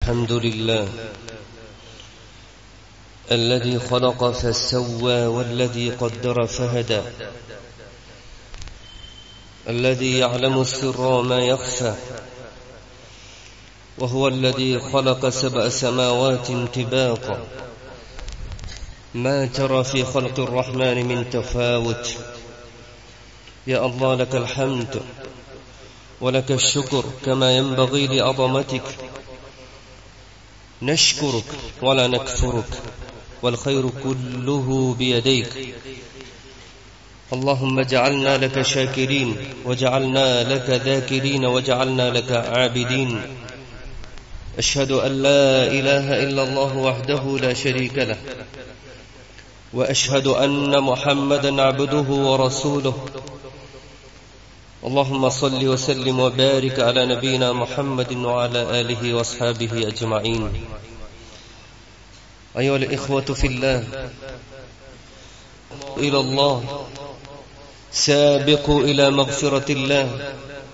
الحمد لله الذي خلق فسوى والذي قدر فهدى الذي يعلم السر ما يخفى وهو الذي خلق سبع سماوات طباقا ما ترى في خلق الرحمن من تفاوت يا الله لك الحمد ولك الشكر كما ينبغي لعظمتك نشكرك ولا نكفرك والخير كله بيديك اللهم اجعلنا لك شاكرين وجعلنا لك ذاكرين وجعلنا لك عابدين أشهد أن لا إله إلا الله وحده لا شريك له وأشهد أن محمدا عبده ورسوله اللهم صل وسلم وبارك على نبينا محمد وعلى آله وأصحابه أجمعين أيها الإخوة في الله إلى الله سابقوا إلى مغفرة الله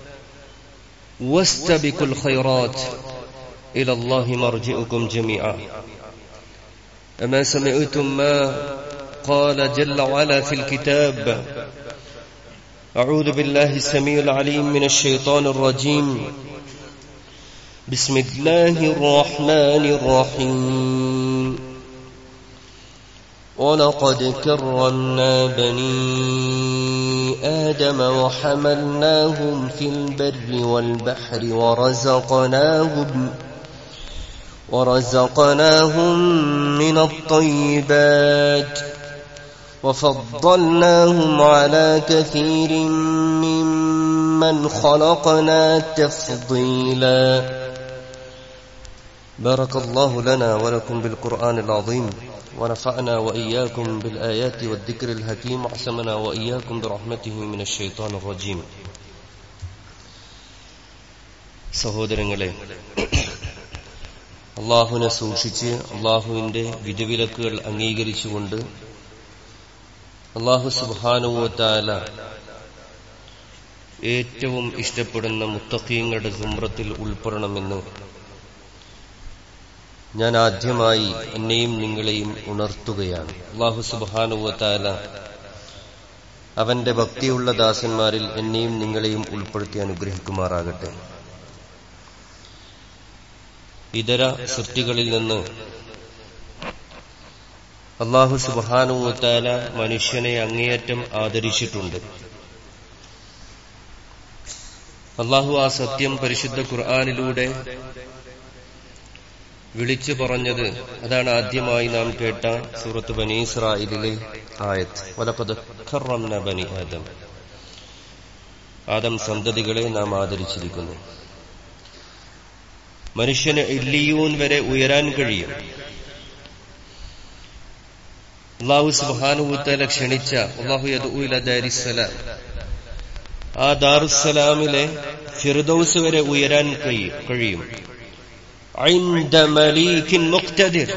واستبقوا الخيرات إلى الله مرجئكم جميعا أما سمعتم ما قال جل وعلا في الكتاب أعوذ بالله السميع العليم من الشيطان الرجيم بسم الله الرحمن الرحيم ولقد كرمنا بني آدم وحملناهم في البر والبحر ورزقناهم ورزقناهم من الطيبات وفضلناهم على كثير ممن خلقنا تفضيلا بارك الله لنا ولكم بالقرآن العظيم ونفعنا وإياكم بالآيات والذكر الحكيم وحسمنا وإياكم برحمته من الشيطان الرجيم സഹോദരങ്ങളെ അള്ളാഹുവിനെ സൂക്ഷിച്ച് അള്ളാഹുവിന്റെ വിധിവിലക്കുകൾ അംഗീകരിച്ചുകൊണ്ട് അള്ളാഹു സുബാനുവത്താല ഏറ്റവും ഇഷ്ടപ്പെടുന്ന മുത്തഖീങ്ങളുടെ സുമ്രത്തിൽ ഉൾപ്പെടണമെന്ന് ഞാൻ ആദ്യമായി എന്നെയും നിങ്ങളെയും ഉണർത്തുകയാണ് അള്ളാഹു സുബാനുവത്താല അവന്റെ ഭക്തിയുള്ള ദാസന്മാരിൽ എന്നെയും നിങ്ങളെയും ഉൾപ്പെടുത്തി അനുഗ്രഹിക്കുമാറാകട്ടെ ഇതര സൃഷ്ടികളിൽ നിന്ന് അള്ളാഹു സുബാനുവത്താല മനുഷ്യനെ അങ്ങേയറ്റം ആദരിച്ചിട്ടുണ്ട് അള്ളാഹു ആ സത്യം പരിശുദ്ധ ഖുർആാനിലൂടെ വിളിച്ചു പറഞ്ഞത് അതാണ് ആദ്യമായി നാം കേട്ട സൂറത്ത് ബനി ഇസ്രായിലെ ആയത് വലപ്പത് ബനി ആദം ആദം സന്തതികളെ നാം ആദരിച്ചിരിക്കുന്നു മനുഷ്യന് ഇല്ലിയൂൻ വരെ ഉയരാൻ കഴിയും അള്ളാഹു സുബാനുത്തല ക്ഷണിച്ച അള്ളാഹു യദുല ദാരിസലാം ആ ദാറുസലാമിലെ ഫിർദൌസ് വരെ ഉയരാൻ കഴിയും عند مليك مقتدر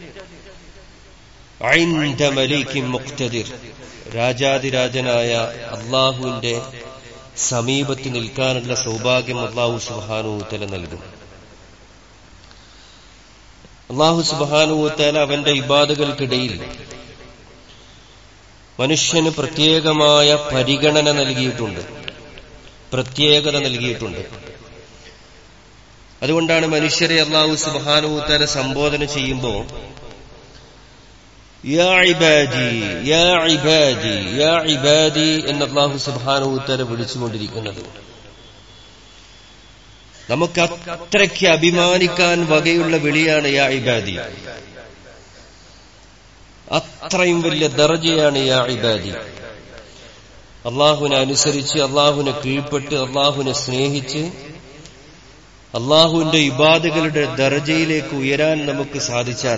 عند مليك مقتدر രാജാതിരാജനായ അള്ളാഹുവിന്റെ സമീപത്ത് നിൽക്കാനുള്ള സൗഭാഗ്യം അള്ളാഹു സുബാനുത്തല നൽകും അള്ളാഹു സുബാനുത്തല അവന്റെ ഇബാദകൾക്കിടയിൽ മനുഷ്യന് പ്രത്യേകമായ പരിഗണന നൽകിയിട്ടുണ്ട് പ്രത്യേകത നൽകിയിട്ടുണ്ട് അതുകൊണ്ടാണ് മനുഷ്യരെ അള്ളാഹു സുബാനുത്തല സംബോധന ചെയ്യുമ്പോ യാ ഇബാദി യാ ഇബാദി യാ ഇബാദി എന്ന് അള്ളാഹു സുബാനുത്തല വിളിച്ചുകൊണ്ടിരിക്കുന്നത് നമുക്ക് അത്രയ്ക്ക് അഭിമാനിക്കാൻ വകയുള്ള വിളിയാണ് യാ ഇബാദി അത്രയും വലിയ ദർജയാണ് യാ ഇബാദി അള്ളാഹുവിനെ അനുസരിച്ച് അള്ളാഹുവിനെ കീഴ്പ്പെട്ട് അള്ളാഹുവിനെ സ്നേഹിച്ച് അള്ളാഹുവിന്റെ ഇബാദകളുടെ ദർജയിലേക്ക് ഉയരാൻ നമുക്ക് സാധിച്ചാൽ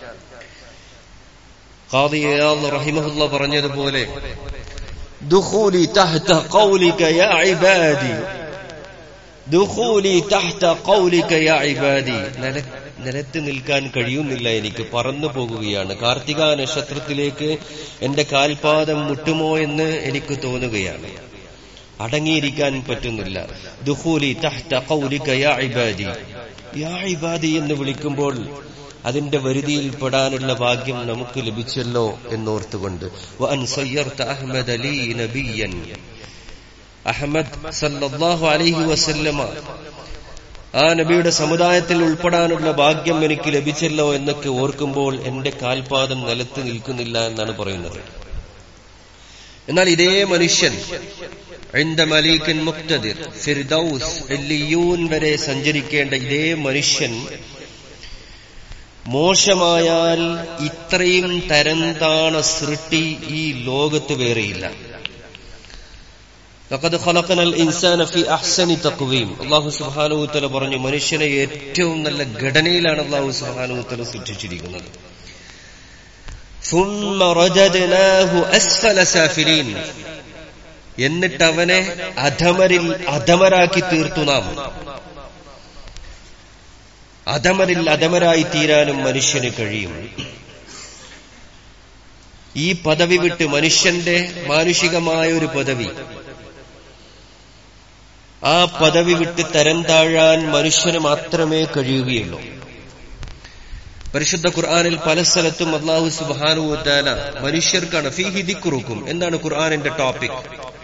റഹിമഹുല്ല പറഞ്ഞതുപോലെ ദുഖൂലി തഹ്ത ഖൗലിക യാ ഇബാദി ദുഖൂലി തഹ്ത ഖൗലിക യാ ഇബാദി നിലത്ത് നിൽക്കാൻ കഴിയുന്നില്ല എനിക്ക് പറന്നു പോകുകയാണ് കാർത്തിക നക്ഷത്രത്തിലേക്ക് എന്റെ കാൽപാദം മുട്ടുമോ എന്ന് എനിക്ക് തോന്നുകയാണ് അടങ്ങിയിരിക്കാൻ പറ്റുന്നില്ല ദുഖൂലി തഹ്ത ഖൗലിക യാ ഇബാദി യാ ഇബാദി എന്ന് വിളിക്കുമ്പോൾ അതിന്റെ വരുതിയിൽ പെടാനുള്ള ഭാഗ്യം നമുക്ക് ലഭിച്ചല്ലോ എന്നോർത്തുകൊണ്ട് വഅൻ സയ്യർത അഹ്മദ് അലി നബിയൻ അഹമ്മദ് സല്ലല്ലാഹു അലൈഹി വസല്ലമ ആ നബിയുടെ സമുദായത്തിൽ ഉൾപ്പെടാനുള്ള ഭാഗ്യം എനിക്ക് ലഭിച്ചല്ലോ എന്നൊക്കെ ഓർക്കുമ്പോൾ എന്റെ കാൽപാദം നിലത്ത് നിൽക്കുന്നില്ല എന്നാണ് പറയുന്നത് എന്നാൽ ഇതേ മനുഷ്യൻ عند مليك مقتدر ഫിർദൌസ് എല്ലിയൂൻ വരെ സഞ്ചരിക്കേണ്ട ഇതേ മനുഷ്യൻ മോശമായാൽ ഇത്രയും തരംതാണ സൃഷ്ടി ഈ ലോകത്ത് വേറെയില്ല ലഖദ് ഖലഖനൽ ഇൻസാന ഫി അഹ്സനി തഖ്വീം അല്ലാഹു സുബ്ഹാനഹു വതആല പറഞ്ഞു മനുഷ്യനെ ഏറ്റവും നല്ല ഘടനയിലാണ് അല്ലാഹു സുബ്ഹാനഹു വതആല സൃഷ്ടിച്ചിരിക്കുന്നത് ثم رددناه أسفل سافلين എന്നിട്ട് അവനെ അധമരിൽ അധമരാക്കി തീർത്തു നാം അധമരിൽ അധമരായി തീരാനും മനുഷ്യന് കഴിയും ഈ പദവി വിട്ട് മനുഷ്യന്റെ മാനുഷികമായ ഒരു പദവി ആ പദവി വിട്ട് തരം താഴാൻ മനുഷ്യന് മാത്രമേ കഴിയുകയുള്ളൂ പരിശുദ്ധ ഖുർആാനിൽ പല സ്ഥലത്തും അള്ളാഹു സുബാനുവത്താല മനുഷ്യർക്കാണ് ഫീഹി ദിക്കുറുക്കും എന്താണ് ഖുർആാനിന്റെ ടോപ്പിക്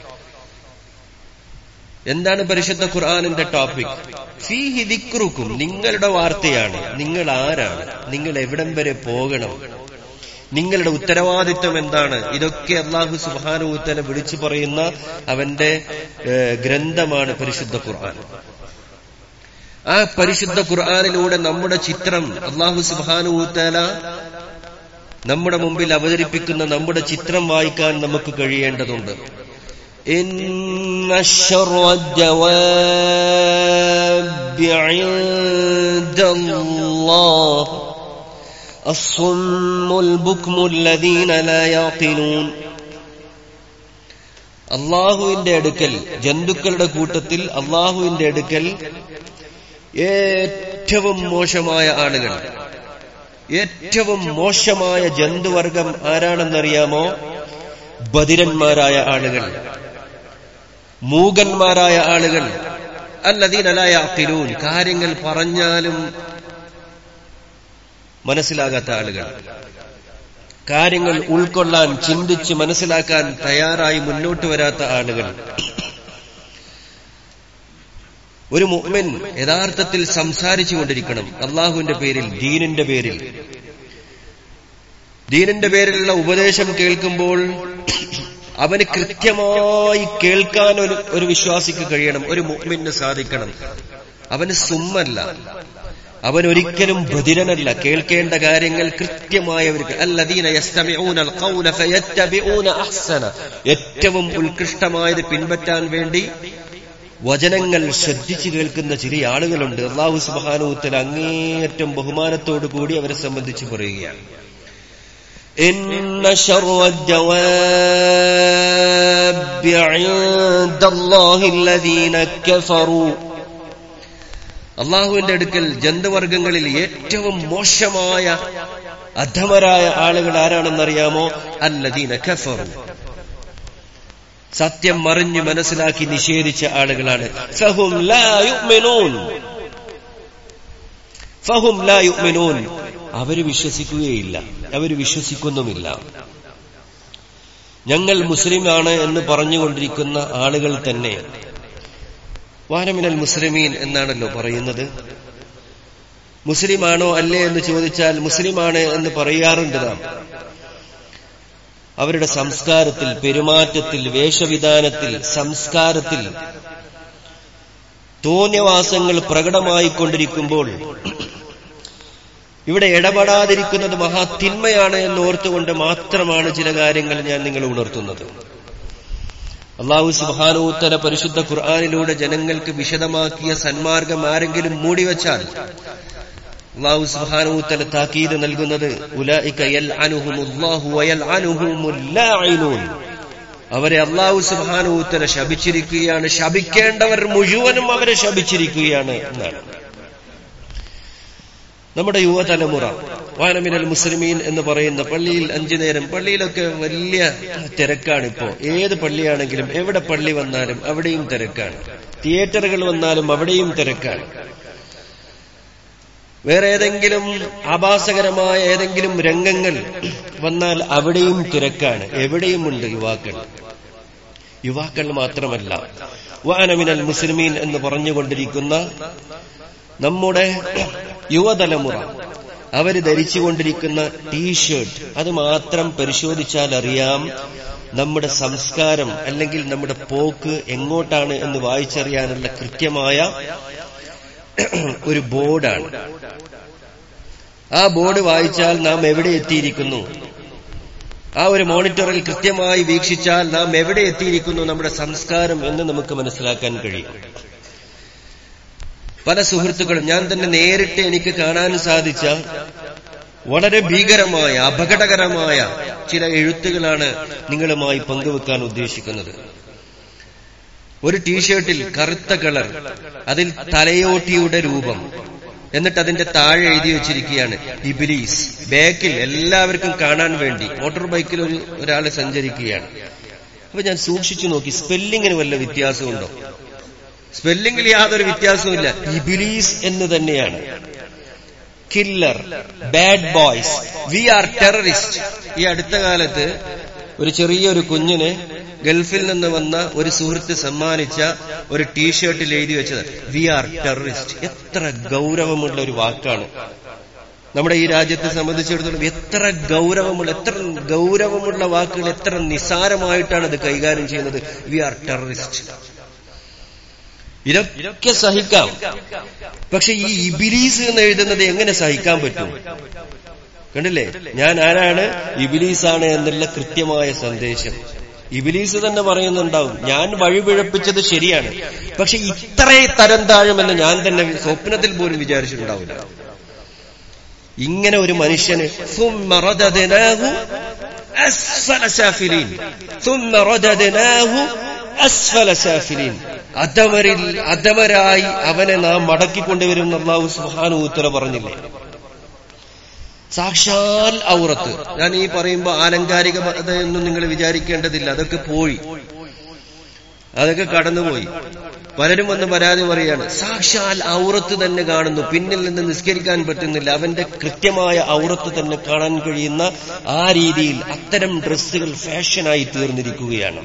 എന്താണ് പരിശുദ്ധ ഖുർആാനിന്റെ ടോപ്പിക് ഫീഹി ദിക്റുക്കും നിങ്ങളുടെ വാർത്തയാണ് നിങ്ങൾ ആരാണ് നിങ്ങൾ എവിടം വരെ പോകണം നിങ്ങളുടെ ഉത്തരവാദിത്വം എന്താണ് ഇതൊക്കെ അള്ളാഹു സുബാനുത്തല വിളിച്ചു പറയുന്ന അവന്റെ ഗ്രന്ഥമാണ് പരിശുദ്ധ ഖുർആൻ ആ പരിശുദ്ധ ഖുർആാനിലൂടെ നമ്മുടെ ചിത്രം അള്ളാഹു സുബാനുത്തല നമ്മുടെ മുമ്പിൽ അവതരിപ്പിക്കുന്ന നമ്മുടെ ചിത്രം വായിക്കാൻ നമുക്ക് കഴിയേണ്ടതുണ്ട് إن شر الدواب عند الله الصم البكم الذين لا يعقلون അള്ളാഹുവിന്റെ അടുക്കൽ ജന്തുക്കളുടെ കൂട്ടത്തിൽ അള്ളാഹുവിന്റെ അടുക്കൽ ഏറ്റവും മോശമായ ആളുകൾ ഏറ്റവും മോശമായ ജന്തുവർഗം ആരാണെന്നറിയാമോ ബദിരന്മാരായ ആളുകൾ മൂകന്മാരായ ആളുകൾ അല്ലതീനലായ അക്കിലൂൻ കാര്യങ്ങൾ പറഞ്ഞാലും മനസ്സിലാകാത്ത ആളുകൾ കാര്യങ്ങൾ ഉൾക്കൊള്ളാൻ ചിന്തിച്ച് മനസ്സിലാക്കാൻ തയ്യാറായി മുന്നോട്ട് വരാത്ത ആളുകൾ ഒരു മുഅ്മിൻ യഥാർത്ഥത്തിൽ സംസാരിച്ചു കൊണ്ടിരിക്കണം അള്ളാഹുവിന്റെ പേരിൽ ദീനിന്റെ പേരിൽ ദീനിന്റെ പേരിലുള്ള ഉപദേശം കേൾക്കുമ്പോൾ അവന് കൃത്യമായി കേൾക്കാൻ ഒരു ഒരു വിശ്വാസിക്ക് കഴിയണം ഒരു മുഅ്മിന് സാധിക്കണം അവന് സുമ്മല്ല അവൻ ഒരിക്കലും ബധിരനല്ല കേൾക്കേണ്ട കാര്യങ്ങൾ കൃത്യമായവർക്ക് അല്ലദീന യസ്തമിഊന ഖൗല ഫയത്തബിഊന അഹ്സന ഏറ്റവും ഉത്കൃഷ്ടമായത് പിൻപറ്റാൻ വേണ്ടി വചനങ്ങൾ ശ്രദ്ധിച്ചു കേൾക്കുന്ന ചില ആളുകളുണ്ട് അള്ളാഹു സുബാനുത്തൽ അങ്ങേയറ്റം ബഹുമാനത്തോടു കൂടി അവരെ സംബന്ധിച്ച് പറയുകയാണ് إن شر الدواب عند الله الذين كفروا അള്ളാഹുവിന്റെ അടുക്കൽ ജന്തുവർഗങ്ങളിൽ ഏറ്റവും മോശമായ അധമരായ ആളുകൾ ആരാണെന്നറിയാമോ അല്ലദീന കഫറു സത്യം മറിഞ്ഞു മനസ്സിലാക്കി നിഷേധിച്ച ആളുകളാണ് ഫഹും ലാ യുഅ്മിനൂൻ ഫഹും ലാ യുഅ്മിനൂൻ അവര് വിശ്വസിക്കുകയില്ല അവര് വിശ്വസിക്കുന്നുമില്ല ഞങ്ങൾ മുസ്ലിമാണ് എന്ന് പറഞ്ഞുകൊണ്ടിരിക്കുന്ന ആളുകൾ തന്നെ വാനമിനൽ മുസ്ലിമീൻ എന്നാണല്ലോ പറയുന്നത് മുസ്ലിമാണോ അല്ലേ എന്ന് ചോദിച്ചാൽ മുസ്ലിമാണ് എന്ന് പറയാറുണ്ട് നാം അവരുടെ സംസ്കാരത്തിൽ പെരുമാറ്റത്തിൽ വേഷവിധാനത്തിൽ സംസ്കാരത്തിൽ തോന്നിയവാസങ്ങൾ പ്രകടമായിക്കൊണ്ടിരിക്കുമ്പോൾ ഇവിടെ ഇടപെടാതിരിക്കുന്നത് മഹാതിന്മയാണ് എന്ന് ഓർത്തുകൊണ്ട് മാത്രമാണ് ചില കാര്യങ്ങൾ ഞാൻ നിങ്ങൾ ഉണർത്തുന്നത് അള്ളാഹു സുബാനോത്തര പരിശുദ്ധ ഖുർആാനിലൂടെ ജനങ്ങൾക്ക് വിശദമാക്കിയ സന്മാർഗം ആരെങ്കിലും മൂടിവെച്ചാൽ അള്ളാഹു സുബാനോത്തല താക്കീത് നൽകുന്നത് അവരെ അള്ളാഹു സുബാനോത്തല ശപിച്ചിരിക്കുകയാണ് ശപിക്കേണ്ടവർ മുഴുവനും അവരെ ശപിച്ചിരിക്കുകയാണ് എന്നാണ് നമ്മുടെ യുവതലമുറ വാനമിനൽ മുസ്ലിമീൻ എന്ന് പറയുന്ന പള്ളിയിൽ അഞ്ചു നേരം പള്ളിയിലൊക്കെ വലിയ തിരക്കാണിപ്പോ ഏത് പള്ളിയാണെങ്കിലും എവിടെ പള്ളി വന്നാലും അവിടെയും തിരക്കാണ് തിയേറ്ററുകൾ വന്നാലും അവിടെയും തിരക്കാണ് വേറെ ഏതെങ്കിലും ആഭാസകരമായ ഏതെങ്കിലും രംഗങ്ങൾ വന്നാൽ അവിടെയും തിരക്കാണ് എവിടെയുമുണ്ട് യുവാക്കൾ യുവാക്കൾ മാത്രമല്ല വാനമിനൽ മുസ്ലിമീൻ എന്ന് പറഞ്ഞുകൊണ്ടിരിക്കുന്ന നമ്മുടെ യുവതലമുറ അവര് ധരിച്ചുകൊണ്ടിരിക്കുന്ന ടീഷർട്ട് അത് മാത്രം പരിശോധിച്ചാൽ അറിയാം നമ്മുടെ സംസ്കാരം അല്ലെങ്കിൽ നമ്മുടെ പോക്ക് എങ്ങോട്ടാണ് എന്ന് വായിച്ചറിയാനുള്ള കൃത്യമായ ഒരു ബോർഡാണ് ആ ബോർഡ് വായിച്ചാൽ നാം എവിടെ എത്തിയിരിക്കുന്നു ആ ഒരു മോണിറ്ററിൽ കൃത്യമായി വീക്ഷിച്ചാൽ നാം എവിടെ എത്തിയിരിക്കുന്നു നമ്മുടെ സംസ്കാരം എന്ന് നമുക്ക് മനസ്സിലാക്കാൻ കഴിയും പല സുഹൃത്തുക്കളും ഞാൻ തന്നെ നേരിട്ട് എനിക്ക് കാണാൻ സാധിച്ച വളരെ ഭീകരമായ അപകടകരമായ ചില എഴുത്തുകളാണ് നിങ്ങളുമായി പങ്കുവെക്കാൻ ഉദ്ദേശിക്കുന്നത് ഒരു ടീഷർട്ടിൽ കറുത്ത കളർ അതിൽ തലയോട്ടിയുടെ രൂപം എന്നിട്ട് അതിന്റെ താഴെ എഴുതി വെച്ചിരിക്കുകയാണ് ഇബിലീസ് ബാക്കിൽ എല്ലാവർക്കും കാണാൻ വേണ്ടി മോട്ടോർ ബൈക്കിൽ ഒരു ഒരാൾ സഞ്ചരിക്കുകയാണ് അപ്പൊ ഞാൻ സൂക്ഷിച്ചു നോക്കി സ്പെല്ലിങ്ങിന് വല്ല വ്യത്യാസമുണ്ടോ സ്പെല്ലിംഗിൽ യാതൊരു വ്യത്യാസവുമില്ല ഇബിലീസ് എന്ന് തന്നെയാണ് killer bad boys we are terrorist ഈ അടുത്ത കാലത്ത് ഒരു ചെറിയൊരു കുഞ്ഞിന് ഗൾഫിൽ നിന്ന് വന്ന ഒരു സുഹൃത്ത് സമ്മാനിച്ച ഒരു ടീഷർട്ടിൽ എഴുതി വെച്ചത് വി ആർ ടെററിസ്റ്റ് എത്ര ഗൗരവമുള്ള ഒരു വാക്കാണ് നമ്മുടെ ഈ രാജ്യത്തെ സംബന്ധിച്ചിടത്തോളം എത്ര ഗൗരവമുള്ള എത്ര ഗൗരവമുള്ള വാക്കുകൾ എത്ര നിസാരമായിട്ടാണ് ഇത് കൈകാര്യം ചെയ്യുന്നത് വി ആർ ടെററിസ്റ്റ് ഇതൊക്കെ സഹിക്കാം പക്ഷെ ഈ ഇബിലീസ് എന്ന് എഴുതുന്നത് എങ്ങനെ സഹിക്കാൻ പറ്റും കണ്ടില്ലേ ഞാൻ ആരാണ് ഇബിലീസാണ് എന്നുള്ള കൃത്യമായ സന്ദേശം ഇബിലീസ് തന്നെ പറയുന്നുണ്ടാവും ഞാൻ വഴിപിഴപ്പിച്ചത് ശരിയാണ് പക്ഷെ ഇത്രേ തരം താഴുമെന്ന് ഞാൻ തന്നെ സ്വപ്നത്തിൽ പോലും വിചാരിച്ചിട്ടുണ്ടാവില്ല ഇങ്ങനെ ഒരു മനുഷ്യന് ثم رددناه أسفل سافلين ثم رددناه أسفل سافلين അധമരിൽ അധമരായി അവനെ നാം മടക്കിക്കൊണ്ടുവരും അള്ളാഹു സുഹാനു ഉത്തര പറഞ്ഞില്ലേ സാക്ഷാൽ ഔറത്ത് ഞാൻ ഈ പറയുമ്പോ ആലങ്കാരിക എന്നും നിങ്ങൾ വിചാരിക്കേണ്ടതില്ല അതൊക്കെ പോയി അതൊക്കെ കടന്നുപോയി പലരും വന്ന് പരാതി പറയാണ് സാക്ഷാൽ ഔറത്ത് തന്നെ കാണുന്നു പിന്നിൽ നിന്ന് നിസ്കരിക്കാൻ പറ്റുന്നില്ല അവന്റെ കൃത്യമായ ഔറത്ത് തന്നെ കാണാൻ കഴിയുന്ന ആ രീതിയിൽ അത്തരം ഡ്രസ്സുകൾ ഫാഷനായി തീർന്നിരിക്കുകയാണ്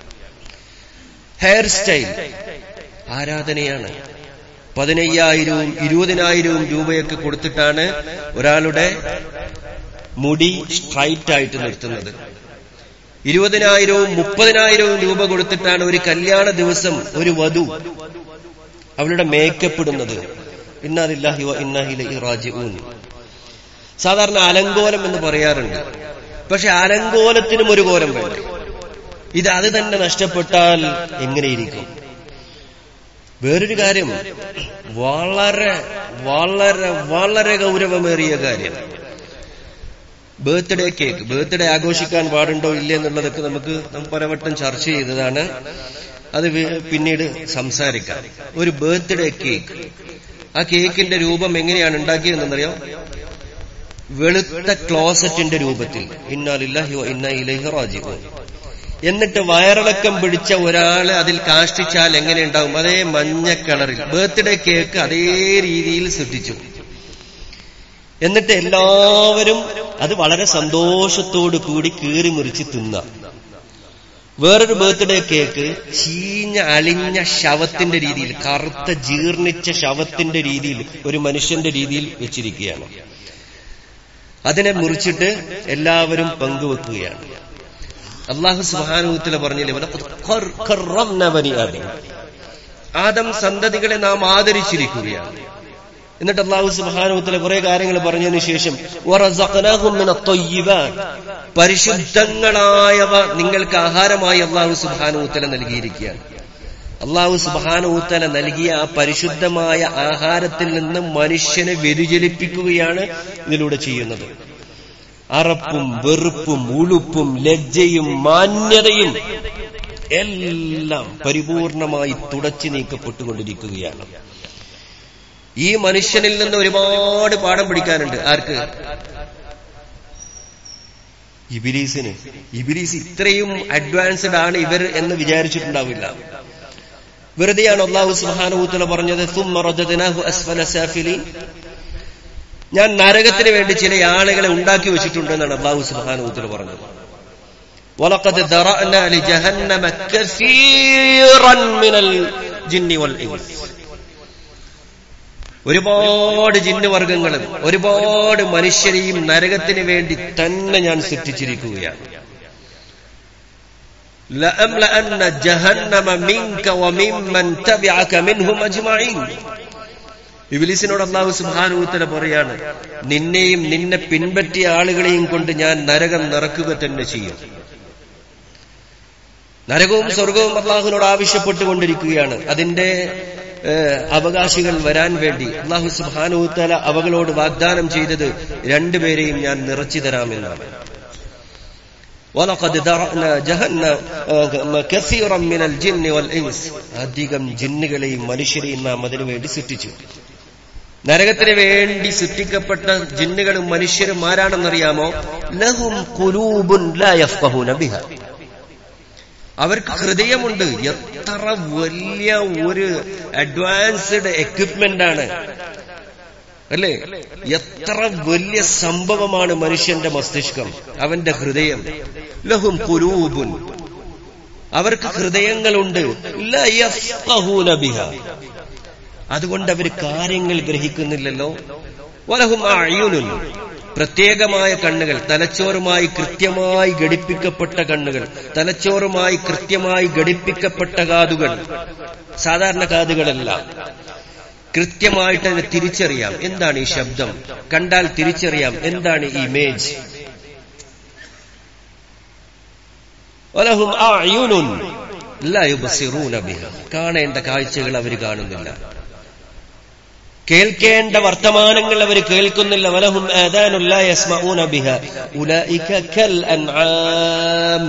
ഹെയർ സ്റ്റൈൽ ആരാധനയാണ് പതിനയ്യായിരവും ഇരുപതിനായിരവും രൂപയൊക്കെ കൊടുത്തിട്ടാണ് ഒരാളുടെ മുടി സ്ട്രൈറ്റ് ആയിട്ട് നിർത്തുന്നത് ഇരുപതിനായിരവും മുപ്പതിനായിരവും രൂപ കൊടുത്തിട്ടാണ് ഒരു കല്യാണ ദിവസം ഒരു വധു അവളുടെ മേക്കപ്പ് ഇടുന്നത് ഇന്നാലില്ലാഹി ഇന്നാഹില ഇറാജിഊൻ സാധാരണ അലങ്കോലം എന്ന് പറയാറുണ്ട് പക്ഷെ അലങ്കോലത്തിനും ഒരു കോലം വേണം ഇത് അത് തന്നെ നഷ്ടപ്പെട്ടാൽ എങ്ങനെയിരിക്കും വേറൊരു കാര്യം വളരെ വളരെ വളരെ ഗൗരവമേറിയ കാര്യം ബർത്ത്ഡേ കേക്ക് ബർത്ത്ഡേ ആഘോഷിക്കാൻ പാടുണ്ടോ ഇല്ലേ എന്നുള്ളതൊക്കെ നമുക്ക് പലവട്ടം ചർച്ച ചെയ്തതാണ് അത് പിന്നീട് സംസാരിക്കാം ഒരു ബർത്ത്ഡേ കേക്ക് ആ കേക്കിന്റെ രൂപം എങ്ങനെയാണ് ഉണ്ടാക്കിയതെന്നറിയാം വെളുത്ത ക്ലോസറ്റിന്റെ രൂപത്തിൽ ഇന്നാലില്ലാഹി ഇന്ന ഇലൈഹി റാജിഊൻ എന്നിട്ട് വയറിളക്കം പിടിച്ച ഒരാള് അതിൽ കാഷ്ടിച്ചാൽ എങ്ങനെ ഉണ്ടാവും അതേ മഞ്ഞ കളറിൽ ബർത്ത്ഡേ കേക്ക് അതേ രീതിയിൽ സൃഷ്ടിച്ചു എന്നിട്ട് എല്ലാവരും അത് വളരെ സന്തോഷത്തോടു കൂടി കീറി മുറിച്ച് തിന്ന വേറൊരു ബർത്ത്ഡേ കേക്ക് ചീഞ്ഞ അളിഞ്ഞ ശവത്തിന്റെ രീതിയിൽ കറുത്ത ജീർണിച്ച ശവത്തിന്റെ രീതിയിൽ ഒരു മനുഷ്യന്റെ രീതിയിൽ വെച്ചിരിക്കുകയാണ് അതിനെ മുറിച്ചിട്ട് എല്ലാവരും പങ്കുവെക്കുകയാണ് അള്ളാഹു സുഹാനുഭവത്തില് പറഞ്ഞില്ലേ ആദം സന്തതികളെ നാം ആദരിച്ചിരിക്കുകയാണ് എന്നിട്ട് അള്ളാഹു സുബാനുത്തിലെ കുറെ കാര്യങ്ങൾ പറഞ്ഞതിന് ശേഷം പരിശുദ്ധങ്ങളായവ നിങ്ങൾക്ക് ആഹാരമായി അള്ളാഹു സുബാനുത്തല നൽകിയിരിക്കുകയാണ് അള്ളാഹു സുബാനുത്തല നൽകിയ ആ പരിശുദ്ധമായ ആഹാരത്തിൽ നിന്ന് മനുഷ്യനെ വ്യതിചലിപ്പിക്കുകയാണ് ഇതിലൂടെ ചെയ്യുന്നത് അറപ്പും വെറുപ്പും ഉളുപ്പും ലജ്ജയും മാന്യതയും എല്ലാം പരിപൂർണമായി തുടച്ചു നീക്കപ്പെട്ടുകൊണ്ടിരിക്കുകയാണ് ഈ മനുഷ്യനിൽ നിന്ന് ഒരുപാട് പാഠം പഠിക്കാനുണ്ട് ആർക്ക് ഇബിലീസിന് ഇബിലീസ് ഇത്രയും അഡ്വാൻസ്ഡ് ആണ് ഇവർ എന്ന് വിചാരിച്ചിട്ടുണ്ടാവില്ല വെറുതെയാണ് അള്ളാഹു സുഹാനുഭൂത്തല പറഞ്ഞത് ഞാൻ നരകത്തിന് വേണ്ടി ചില ആളുകളെ ഉണ്ടാക്കി വെച്ചിട്ടുണ്ട് എന്നാണ് അള്ളാഹു സുബാനുത്തിൽ പറഞ്ഞത് ولقد ذرأنا لجهنم كثيرا من الجن والإنس ഒരുപാട് ജിന്നുവർഗങ്ങളും ഒരുപാട് മനുഷ്യരെയും നരകത്തിന് വേണ്ടി തന്നെ ഞാൻ സൃഷ്ടിച്ചിരിക്കുകയാണ് لأملأن جهنم منك وممن تبعك منهم أجمعين ഇബിലിസിനോട് അള്ളാഹു സുബാനുത്തല പറയാണ് നിന്നെയും നിന്നെ പിൻപറ്റിയ ആളുകളെയും കൊണ്ട് ഞാൻ നരകം നിറക്കുക തന്നെ ചെയ്യും നരകവും സ്വർഗവും അള്ളാഹുവിനോട് ആവശ്യപ്പെട്ടുകൊണ്ടിരിക്കുകയാണ് അതിന്റെ അവകാശികൾ വരാൻ വേണ്ടി അള്ളാഹു സുബാനുത്തല അവകളോട് വാഗ്ദാനം ചെയ്തത് രണ്ടുപേരെയും ഞാൻ നിറച്ചു തരാമെന്നാണ് ولقد ذرأنا جهنم كثيرا من الجن والإنس അധികം ജിന്നുകളെയും മനുഷ്യരെയും നാം അതിനു വേണ്ടി സൃഷ്ടിച്ചു നരകത്തിന് വേണ്ടി സൃഷ്ടിക്കപ്പെട്ട ജിന്നുകളും മനുഷ്യരും ആരാണെന്നറിയാമോ ലഹും കുലൂബുൻ ലാ യഫ്ഖഹൂന ബിഹ അവർക്ക് ഹൃദയമുണ്ട് എത്ര വലിയ ഒരു അഡ്വാൻസ്ഡ് എക്വിപ്മെന്റ് ആണ് അല്ലേ എത്ര വലിയ സംഭവമാണ് മനുഷ്യന്റെ മസ്തിഷ്കം അവന്റെ ഹൃദയം ലഹും കുലൂബുൻ അവർക്ക് ഹൃദയങ്ങളുണ്ട് ബിഹ അതുകൊണ്ട് അവർ കാര്യങ്ങൾ ഗ്രഹിക്കുന്നില്ലല്ലോ വലഹും അയ്യുനുൻ പ്രത്യേകമായ കണ്ണുകൾ തലച്ചോറുമായി കൃത്യമായി ഘടിപ്പിക്കപ്പെട്ട കണ്ണുകൾ തലച്ചോറുമായി കൃത്യമായി ഘടിപ്പിക്കപ്പെട്ട കാതുകൾ സാധാരണ കാതുകളല്ല കൃത്യമായിട്ട് അതിനെ തിരിച്ചറിയാം എന്താണ് ഈ ശബ്ദം കണ്ടാൽ തിരിച്ചറിയാം എന്താണ് ഈ ഇമേജ് കാണേണ്ട കാഴ്ചകൾ അവർ കാണുന്നില്ല കേൾക്കേണ്ട വർത്തമാനങ്ങൾ അവർ കേൾക്കുന്നില്ല വലഹും ആദാനുല്ല യസ്മഊന ബിഹ ഉലൈക കൽ അൻആം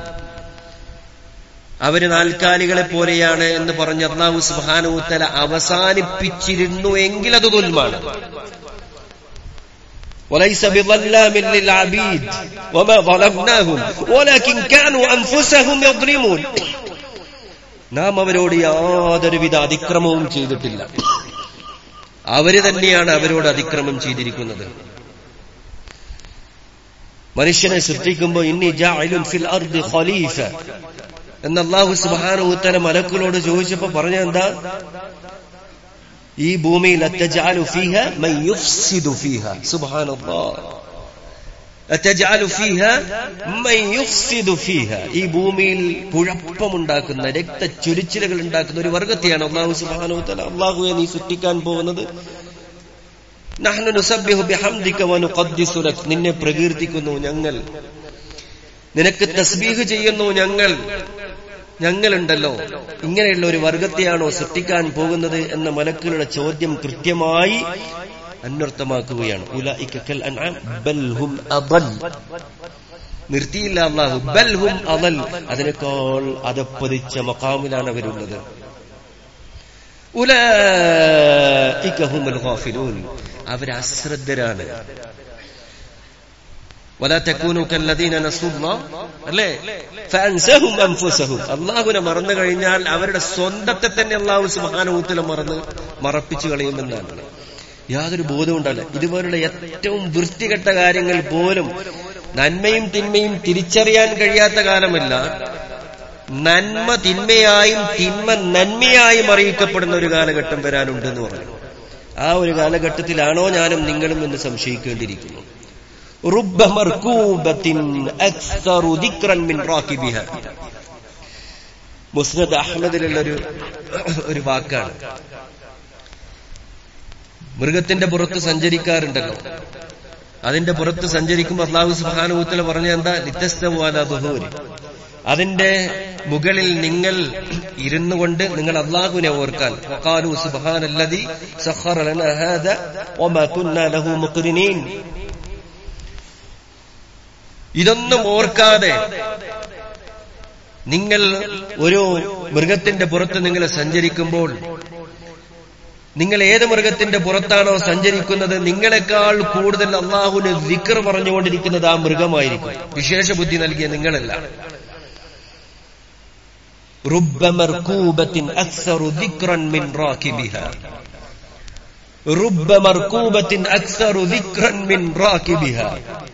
അവര് നാൽക്കാലികളെ പോലെയാണ് എന്ന് പറഞ്ഞ് അള്ളാഹു സുബാനുത്തല അവസാനിപ്പിച്ചിരുന്നു എങ്കിൽ അത് തുൽമാണ് وليس بظلام للعبيد وما ظلمناهم ولكن كانوا أنفسهم يظلمون നാം അവരോട് യാതൊരുവിധ അതിക്രമവും ചെയ്തിട്ടില്ല അവര് തന്നെയാണ് അവരോട് അതിക്രമം ചെയ്തിരിക്കുന്നത് മനുഷ്യനെ സൃഷ്ടിക്കുമ്പോൾ ഇന്നി ജാഇലുൻ ഫിൽ അർദി ഖലീഫ എന്ന് അള്ളാഹു സുബ്ഹാനഹു വതആല മലക്കുകളോട് ചോദിച്ചപ്പോൾ പറഞ്ഞ എന്താ ഈ ഭൂമിയിൽ അത്തജഅലു ഫീഹ മൻ യുഫ്സിദു ഫീഹ സുബ്ഹാനല്ലാഹ് അത്തജഅലു ഫീഹ മൻ യുഫ്സിദു ഫീഹ ഈ ഭൂമിയിൽ കുഴപ്പമുണ്ടാക്കുന്ന രക്തച്ചൊരിച്ചിലുകൾ ഉണ്ടാക്കുന്ന ഒരു വർഗത്തെയാണ് അള്ളാഹു സുബ്ഹാനഹു വതആല അള്ളാഹുവെ നീ സൃഷ്ടിക്കാൻ പോകുന്നത് നഹ്നു നുസബ്ബിഹു ബിഹംദിക വനുഖദ്ദിസു ലക് നിന്നെ പ്രകീർത്തിക്കുന്നു ഞങ്ങൾ നിനക്ക് തസ്ബീഹ് ചെയ്യുന്നു ഞങ്ങൾ ഞങ്ങളുണ്ടല്ലോ ഇങ്ങനെയുള്ള ഒരു വർഗത്തെയാണോ സൃഷ്ടിക്കാൻ പോകുന്നത് എന്ന മലക്കുകളുടെ ചോദ്യം കൃത്യമായി അന്വർത്ഥമാക്കുകയാണ് ഉലൈക്കൽ അൻആം ബൽ ഹും അദൽ നിർത്തിയില്ല അള്ളാഹു ബൽ ഹും അദൽ അതിനേക്കാൾ അതപ്പതിച്ച മക്കാമിലാണ് അവരുള്ളത് ഉലൈക ഹുമുൽ ഗാഫിലൂൻ അവർ അശ്രദ്ധരാണ് ولا تكونوا كالذين نسوا الله അല്ലേ فانسهم انفسهم അള്ളാഹുവിനെ മറന്നു കഴിഞ്ഞാൽ അവരുടെ സ്വന്തത്തെ തന്നെ അള്ളാഹു സുബ്ഹാനഹു മറന്ന് മറപ്പിച്ചു കളയുമെന്നാണ് യാതൊരു ബോധവും ഉണ്ടാവില്ല ഇതുപോലുള്ള ഏറ്റവും വൃത്തികെട്ട കാര്യങ്ങൾ പോലും നന്മയും തിന്മയും തിരിച്ചറിയാൻ കഴിയാത്ത കാലമല്ല നന്മ തിന്മയായും തിന്മ നന്മയായും അറിയിക്കപ്പെടുന്ന ഒരു കാലഘട്ടം വരാനുണ്ടെന്ന് പറഞ്ഞു ആ ഒരു കാലഘട്ടത്തിലാണോ ഞാനും നിങ്ങളും എന്ന് സംശയിക്കേണ്ടിയിരിക്കുന്നു رب مركوبة أكثر ذكرا من راكبها മുസ്നദ് അഹമ്മദിലുള്ള ഒരു ഒരു വാക്കാണ് മൃഗത്തിന്റെ പുറത്ത് സഞ്ചരിക്കാറുണ്ടല്ലോ അതിന്റെ പുറത്ത് സഞ്ചരിക്കുമ്പോൾ അള്ളാഹു സുബാനുത്തല പറഞ്ഞ എന്താ ലിത്തസ്തവാദൂരി അതിന്റെ മുകളിൽ നിങ്ങൾ ഇരുന്നു കൊണ്ട് നിങ്ങൾ അള്ളാഹുവിനെ ഓർക്കാൻ വഖാലു സുബ്ഹാനല്ലദി സഖറ ലനാ ഹാദ വമാ കുന്നാ ലഹു മുഖ്രിനീൻ ഇതൊന്നും ഓർക്കാതെ നിങ്ങൾ ഒരു മൃഗത്തിന്റെ പുറത്ത് നിങ്ങൾ സഞ്ചരിക്കുമ്പോൾ നിങ്ങൾ ഏത് മൃഗത്തിന്റെ പുറത്താണോ സഞ്ചരിക്കുന്നത് നിങ്ങളെക്കാൾ കൂടുതൽ അള്ളാഹുവിന് വിക്കർ പറഞ്ഞുകൊണ്ടിരിക്കുന്നത് ആ മൃഗമായിരിക്കും വിശേഷ ബുദ്ധി നൽകിയ നിങ്ങളല്ല റുബ്ബ മർകൂബത്തിൻ അക്സറു ദിക്റൻ മിൻ റാകിബിഹാ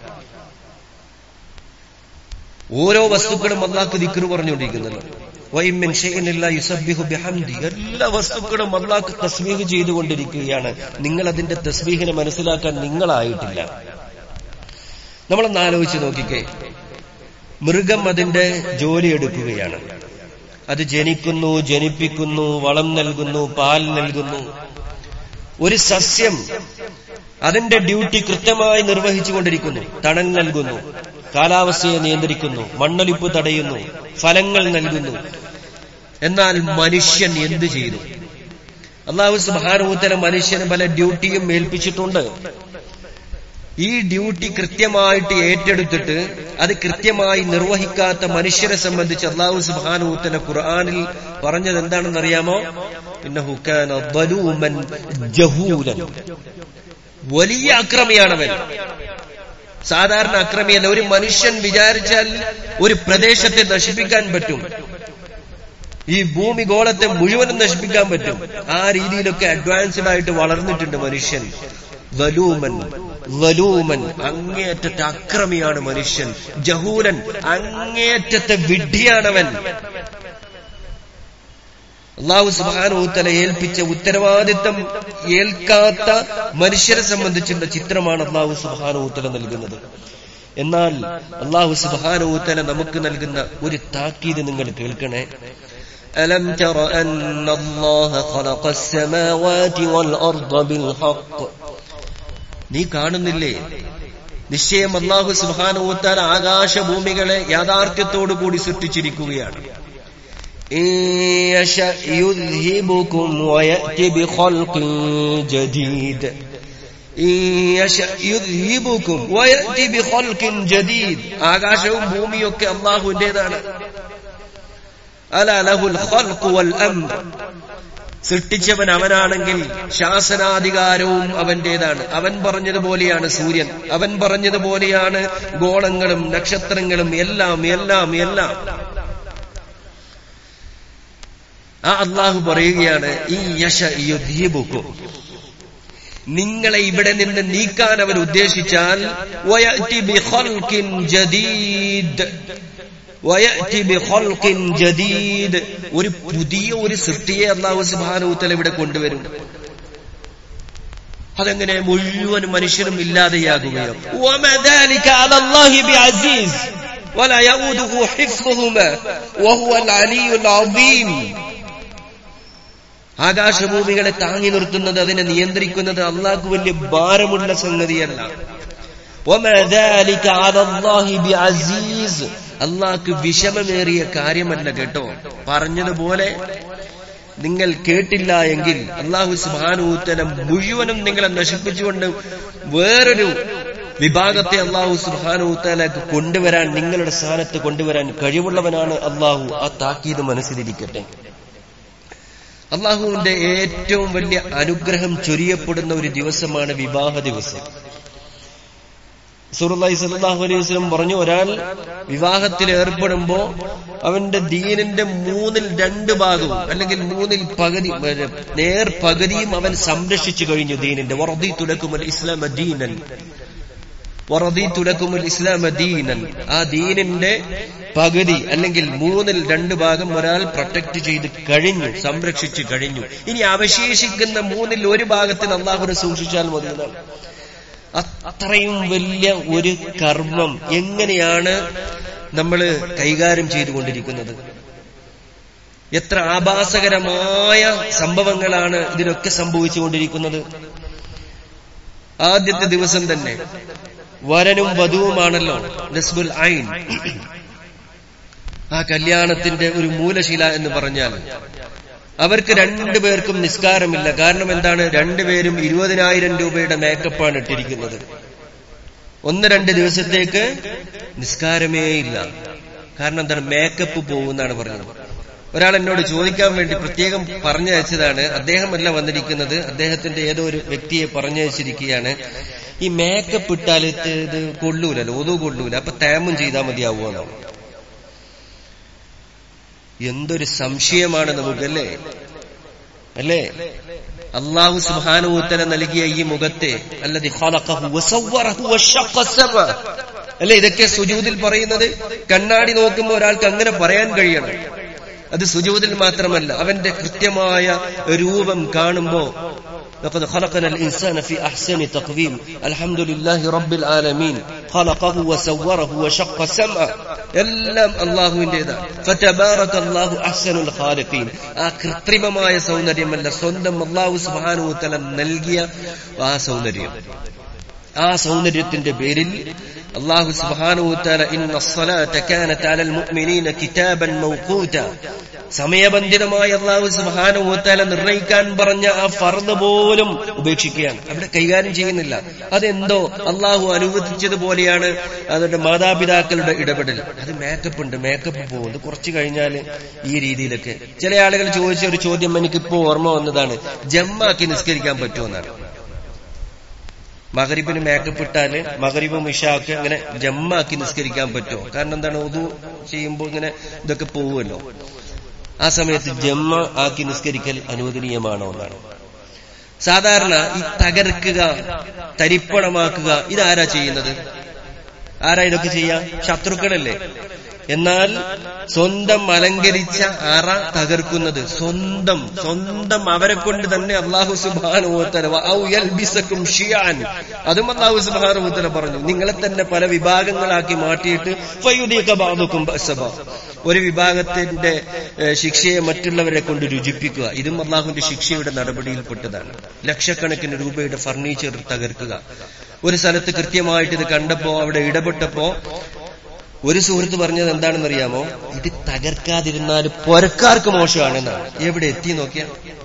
ഓരോ വസ്തുക്കളും അള്ളാഹ്ക്ക് ദിക്റ് പറഞ്ഞുകൊണ്ടിരിക്കുന്നല്ലോ വൈമിൻ ഷൈഇനില്ല യുസബ്ബിഹു ബിഹംദി എല്ലാ വസ്തുക്കളും അള്ളാഹ്ക്ക് തസ്ബീഹ് ചെയ്തുകൊണ്ടിരിക്കുകയാണ് നിങ്ങൾ അതിന്റെ തസ്ബീഹിനെ മനസ്സിലാക്കാൻ നിങ്ങളായിട്ടില്ല നമ്മളൊന്ന് ആലോചിച്ച് നോക്കിക്കേ മൃഗം അതിന്റെ ജോലി എടുക്കുകയാണ് അത് ജനിക്കുന്നു ജനിപ്പിക്കുന്നു വളം നൽകുന്നു പാൽ നൽകുന്നു ഒരു സസ്യം അതിന്റെ ഡ്യൂട്ടി കൃത്യമായി നിർവഹിച്ചുകൊണ്ടിരിക്കുന്നു തണൽ നൽകുന്നു കാലാവസ്ഥയെ നിയന്ത്രിക്കുന്നു മണ്ണൊലിപ്പ് തടയുന്നു ഫലങ്ങൾ നൽകുന്നു എന്നാൽ മനുഷ്യൻ എന്തു ചെയ്തു അള്ളാഹു സുബാനൂത്തല മനുഷ്യന് പല ഡ്യൂട്ടിയും ഏൽപ്പിച്ചിട്ടുണ്ട് ഈ ഡ്യൂട്ടി കൃത്യമായിട്ട് ഏറ്റെടുത്തിട്ട് അത് കൃത്യമായി നിർവഹിക്കാത്ത മനുഷ്യരെ സംബന്ധിച്ച് അള്ളാഹു സുബാനൂത്തല ഖുർആാനിൽ പറഞ്ഞത് എന്താണെന്ന് അറിയാമോ പിന്നെ ഹുക്കാന ബലൂമൻ ജഹൂലൻ വലിയ അക്രമിയാണവൻ സാധാരണ അക്രമിയല്ല ഒരു മനുഷ്യൻ വിചാരിച്ചാൽ ഒരു പ്രദേശത്തെ നശിപ്പിക്കാൻ പറ്റും ഈ ഭൂമി ഗോളത്തെ മുഴുവനും നശിപ്പിക്കാൻ പറ്റും ആ രീതിയിലൊക്കെ അഡ്വാൻസ്ഡ് ആയിട്ട് വളർന്നിട്ടുണ്ട് മനുഷ്യൻ വലൂമൻ വലൂമൻ അങ്ങേയറ്റത്തെ അക്രമിയാണ് മനുഷ്യൻ ജഹൂലൻ അങ്ങേയറ്റത്തെ വിഡ്ഢിയാണവൻ അള്ളാഹു സുബാനൂത്തല ഏൽപ്പിച്ച ഉത്തരവാദിത്തം ഏൽക്കാത്ത മനുഷ്യരെ സംബന്ധിച്ചുള്ള ചിത്രമാണ് അള്ളാഹു സുബാനൂത്തല നൽകുന്നത് എന്നാൽ അള്ളാഹു സുബാനൂത്തല നമുക്ക് നൽകുന്ന ഒരു താക്കീത് നിങ്ങൾ കേൾക്കണേ ألم تر أن الله خلق السماوات والأرض بالحق നീ കാണുന്നില്ലേ നിശ്ചയം അള്ളാഹു സുബാനൂത്താൽ ആകാശഭൂമികളെ യാഥാർത്ഥ്യത്തോടു കൂടി സൃഷ്ടിച്ചിരിക്കുകയാണ് يذهبكم ويأتي بخلق جديد യുദ്ധിബുക്കും ജദീദ് ആകാശവും ഭൂമിയൊക്കെ അള്ളാഹുവിന്റേതാണ് അല ലഹുൽ വൽ അംർ സൃഷ്ടിച്ചവൻ അവനാണെങ്കിൽ ശാസനാധികാരവും അവന്റേതാണ് അവൻ പറഞ്ഞതുപോലെയാണ് സൂര്യൻ അവൻ പറഞ്ഞതുപോലെയാണ് ഗോളങ്ങളും നക്ഷത്രങ്ങളും എല്ലാം എല്ലാം എല്ലാം ആ അള്ളാഹു പറയുകയാണ് ഈ യശ യുദ്ധീബുക്കും നിങ്ങളെ ഇവിടെ നിന്ന് നീക്കാൻ അവൻ ഉദ്ദേശിച്ചാൽ ജദീദ് ഒരു പുതിയ ഒരു സൃഷ്ടിയെ അള്ളാഹു സുബാനൂത്തല ഇവിടെ കൊണ്ടുവരും അതെങ്ങനെ മുഴുവൻ മനുഷ്യനും ഇല്ലാതെയാകുകയോ ولا يؤوده حفظهما وهو العلي العظيم ആകാശഭൂമികളെ താങ്ങി നിർത്തുന്നത് അതിനെ നിയന്ത്രിക്കുന്നത് അള്ളാഹ്ക്ക് വലിയ ഭാരമുള്ള സംഗതിയല്ല അള്ളാഹ്ക്ക് വിഷമമേറിയ കാര്യമല്ല കേട്ടോ പറഞ്ഞതുപോലെ നിങ്ങൾ കേട്ടില്ല എങ്കിൽ അള്ളാഹു സുബാനൂത്തലം മുഴുവനും നിങ്ങളെ നശിപ്പിച്ചുകൊണ്ട് വേറൊരു വിഭാഗത്തെ അള്ളാഹു സുബാനൂത്തലക്ക് കൊണ്ടുവരാൻ നിങ്ങളുടെ സ്ഥാനത്ത് കൊണ്ടുവരാൻ കഴിവുള്ളവനാണ് അള്ളാഹു ആ താക്കീത് മനസ്സിലിരിക്കട്ടെ അള്ളാഹുവിന്റെ ഏറ്റവും വലിയ അനുഗ്രഹം ചൊരിയപ്പെടുന്ന ഒരു ദിവസമാണ് വിവാഹ ദിവസം സുറുല്ലായി സല്ലാഹു അലൈഹി വസ്ലം പറഞ്ഞു ഒരാൾ വിവാഹത്തിൽ ഏർപ്പെടുമ്പോ അവന്റെ ദീനിന്റെ മൂന്നിൽ രണ്ട് ഭാഗവും അല്ലെങ്കിൽ മൂന്നിൽ പകുതി നേർ പകുതിയും അവൻ സംരക്ഷിച്ചു കഴിഞ്ഞു ദീനിന്റെ വറദി തുലക്കുമൽ ഇസ്ലാം ദീനൻ വറദി തുലക്കുമൽ ഇസ്ലാം ദീനൻ ആ ദീനിന്റെ പകുതി അല്ലെങ്കിൽ മൂന്നിൽ രണ്ട് ഭാഗം ഒരാൾ പ്രൊട്ടക്ട് ചെയ്ത് കഴിഞ്ഞു സംരക്ഷിച്ചു കഴിഞ്ഞു ഇനി അവശേഷിക്കുന്ന മൂന്നിൽ ഒരു ഭാഗത്തിന് അള്ളാഹുനെ സൂക്ഷിച്ചാൽ മതി എന്നാണ് അത്രയും വലിയ ഒരു കർമ്മം എങ്ങനെയാണ് നമ്മൾ കൈകാര്യം ചെയ്തുകൊണ്ടിരിക്കുന്നത് എത്ര ആഭാസകരമായ സംഭവങ്ങളാണ് ഇതിലൊക്കെ സംഭവിച്ചുകൊണ്ടിരിക്കുന്നത് ആദ്യത്തെ ദിവസം തന്നെ വരനും വധുവുമാണല്ലോ നസ്ബുൽ ഐൻ ആ കല്യാണത്തിന്റെ ഒരു മൂലശില എന്ന് പറഞ്ഞാൽ അവർക്ക് രണ്ടുപേർക്കും നിസ്കാരമില്ല കാരണം എന്താണ് രണ്ടുപേരും ഇരുപതിനായിരം രൂപയുടെ മേക്കപ്പാണ് ഇട്ടിരിക്കുന്നത് ഒന്ന് രണ്ട് ദിവസത്തേക്ക് നിസ്കാരമേ ഇല്ല കാരണം എന്താണ് മേക്കപ്പ് പോകുന്നാണ് പറഞ്ഞത് ഒരാൾ എന്നോട് ചോദിക്കാൻ വേണ്ടി പ്രത്യേകം പറഞ്ഞയച്ചതാണ് അദ്ദേഹമല്ല വന്നിരിക്കുന്നത് അദ്ദേഹത്തിന്റെ ഏതോ ഒരു വ്യക്തിയെ പറഞ്ഞയച്ചിരിക്കുകയാണ് ഈ മേക്കപ്പ് ഇട്ടാൽ ഇത് കൊള്ളൂലല്ലോ ഒതു കൊള്ളൂല അപ്പൊ തേമും ചെയ്താൽ മതിയാവുമെന്നോ എന്തൊരു സംശയമാണ് നമുക്കല്ലേ അല്ലേ അള്ളാഹു സുബാനുത്തല നൽകിയ ഈ മുഖത്തെ അല്ലതി ഖലഖഹു വസവ്വറഹു വശഖ സമ. അല്ലേ ഇതൊക്കെ സുജൂദിൽ പറയുന്നത് കണ്ണാടി നോക്കുമ്പോൾ ഒരാൾക്ക് അങ്ങനെ പറയാൻ കഴിയണം അത് സുജൂദിൽ മാത്രമല്ല അവന്റെ കൃത്യമായ രൂപം കാണുമ്പോ لقد خلقنا الإنسان في أحسن تقويم الحمد لله رب العالمين خلقه وسوره وشق سمعه എല്ലാം അള്ളാഹുവിൻ്റെതാണ് ഫതബാറക അല്ലാഹു അഹ്സനുൽ ഖാലിഖീൻ ആ കൃത്രിമമായ സൗന്ദര്യമല്ല സ്വന്തം അള്ളാഹു സുബ്ഹാനഹു തആല നൽകിയ ആ സൗന്ദര്യം ആ സൗന്ദര്യത്തിന്റെ പേരിൽ അള്ളാഹു സുബ്ഹാനഹു തആല ഇന്ന الصلاة كانت على المؤمنين كتابا موقوتا സമയബന്ധിതമായി അള്ളാഹു സുബാനുഭൂത്താല നിർണയിക്കാൻ പറഞ്ഞ ആ ഫർദ് പോലും ഉപേക്ഷിക്കുകയാണ് അവിടെ കൈകാര്യം ചെയ്യുന്നില്ല അതെന്തോ അള്ളാഹു അനുവദിച്ചതുപോലെയാണ് അതിന്റെ മാതാപിതാക്കളുടെ ഇടപെടൽ അത് മേക്കപ്പ് ഉണ്ട് മേക്കപ്പ് പോകുന്നത് കുറച്ച് കഴിഞ്ഞാൽ ഈ രീതിയിലൊക്കെ ചില ആളുകൾ ചോദിച്ച ഒരു ചോദ്യം എനിക്കിപ്പോ ഓർമ്മ വന്നതാണ് ജമ്മാക്കി നിസ്കരിക്കാൻ പറ്റുമെന്നാണ് മകരിബിന് മേക്കപ്പ് ഇട്ടാല് മകരിബും ഇഷാക്ക് അങ്ങനെ ജമ്മാക്കി നിസ്കരിക്കാൻ പറ്റുമോ കാരണം എന്താണ് ഉദു ചെയ്യുമ്പോൾ ഇങ്ങനെ ഇതൊക്കെ പോവുമല്ലോ ആ സമയത്ത് ജമ്മ ആക്കി നിസ്കരിക്കൽ അനുവദനീയമാണോ എന്നാണ് സാധാരണ ഈ തകർക്കുക തരിപ്പണമാക്കുക ഇതാരാ ചെയ്യുന്നത് ആരാ ഇതൊക്കെ ചെയ്യാം ശത്രുക്കളല്ലേ എന്നാൽ സ്വന്തം അലങ്കരിച്ച അറ തകർക്കുന്നത് സ്വന്തം സ്വന്തം അവരെ കൊണ്ട് തന്നെ അള്ളാഹു സുബാനുത്തല ഷിയാൻ അതും അള്ളാഹു സുബാനുത്തല പറഞ്ഞു നിങ്ങളെ തന്നെ പല വിഭാഗങ്ങളാക്കി മാറ്റിയിട്ട് ഫയുദീക ബാധുക്കും ബസബ ഒരു വിഭാഗത്തിന്റെ ഏഹ്, ശിക്ഷയെ മറ്റുള്ളവരെ കൊണ്ട് രുചിപ്പിക്കുക ഇതും അള്ളാഹുവിന്റെ ശിക്ഷയുടെ നടപടിയിൽപ്പെട്ടതാണ് ലക്ഷക്കണക്കിന് രൂപയുടെ ഫർണിച്ചർ തകർക്കുക ഒരു സ്ഥലത്ത് കൃത്യമായിട്ട് ഇത് കണ്ടപ്പോ അവിടെ ഇടപെട്ടപ്പോ ഒരു സുഹൃത്ത് പറഞ്ഞത് എന്താണെന്ന് അറിയാമോ ഇത് തകർക്കാതിരുന്നാൽ പൊരക്കാർക്ക് മോശമാണെന്നാണ് എവിടെ എത്തി നോക്കിയ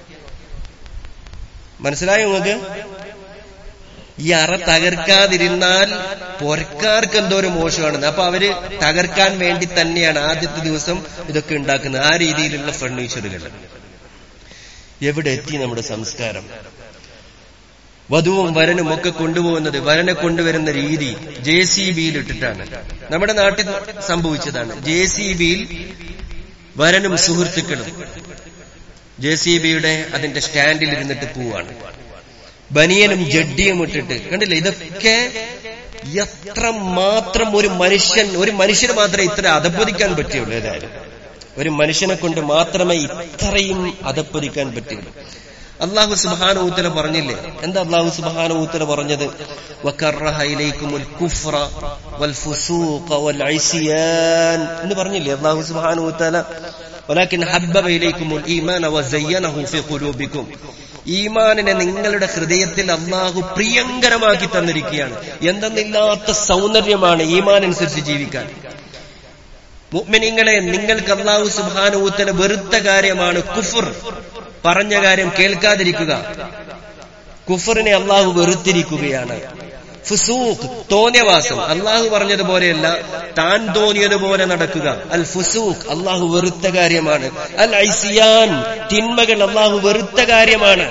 മനസ്സിലായോ നിങ്ങൾക്ക് ഈ അറ തകർക്കാതിരുന്നാൽ പൊരക്കാർക്ക് എന്തോ ഒരു മോശമാണെന്ന് അപ്പൊ അവര് തകർക്കാൻ വേണ്ടി തന്നെയാണ് ആദ്യത്തെ ദിവസം ഇതൊക്കെ ഉണ്ടാക്കുന്നത് ആ രീതിയിലുള്ള ഫർണിച്ചറുകൾ എവിടെ എത്തി നമ്മുടെ സംസ്കാരം വധുവും വരനും ഒക്കെ കൊണ്ടുപോകുന്നത് വരനെ കൊണ്ടുവരുന്ന രീതി ജെ സി ബിയിൽ ഇട്ടിട്ടാണ് നമ്മുടെ നാട്ടിൽ സംഭവിച്ചതാണ് ജെ സി ബിയിൽ വരനും സുഹൃത്തുക്കളും ജെ സി ബിയുടെ അതിന്റെ സ്റ്റാൻഡിൽ ഇരുന്നിട്ട് പോവാണ് ബനിയനും ജഡ്ഡിയും ഇട്ടിട്ട് കണ്ടില്ലേ ഇതൊക്കെ എത്ര മാത്രം ഒരു മനുഷ്യൻ ഒരു മനുഷ്യന് മാത്രമേ ഇത്ര അധപ്പതിക്കാൻ പറ്റുള്ളൂ ഏതായാലും ഒരു മനുഷ്യനെ കൊണ്ട് മാത്രമേ ഇത്രയും അധപ്പതിക്കാൻ പറ്റുള്ളൂ അള്ളാഹു സുബാനൂത്തല പറഞ്ഞില്ലേ എന്താ അള്ളാഹു സുബാനൂത്തല പറഞ്ഞത് വക്കറഹ ഇലൈക്കുമുൽ കുഫ്ര വൽ ഫുസൂഖ വൽ ഐസിയാൻ എന്ന് പറഞ്ഞില്ലേ അള്ളാഹു സുബാനൂത്തല ولكن حبب إليكم الإيمان وزينه في قلوبكم ഈമാനിനെ നിങ്ങളുടെ ഹൃദയത്തിൽ അള്ളാഹു പ്രിയങ്കരമാക്കി തന്നിരിക്കുകയാണ് എന്തെന്നില്ലാത്ത സൗന്ദര്യമാണ് ഈമാൻ അനുസരിച്ച് ജീവിക്കാൻ മുഅ്മിനീങ്ങളെ നിങ്ങൾക്ക് അള്ളാഹു സുബാനുത്തല വെറുത്ത കാര്യമാണ് കുഫർ പറഞ്ഞ കാര്യം കേൾക്കാതിരിക്കുക കുഫറിനെ അള്ളാഹു വെറുത്തിരിക്കുകയാണ് ഫുസൂഖ് തോന്നിയവാസം അള്ളാഹു പറഞ്ഞതുപോലെയല്ല താൻ തോന്നിയതുപോലെ നടക്കുക അൽ ഫുസൂഖ് അള്ളാഹു വെറുത്ത കാര്യമാണ് അൽ ഐസിയാൻ തിന്മകൾ അള്ളാഹു വെറുത്ത കാര്യമാണ്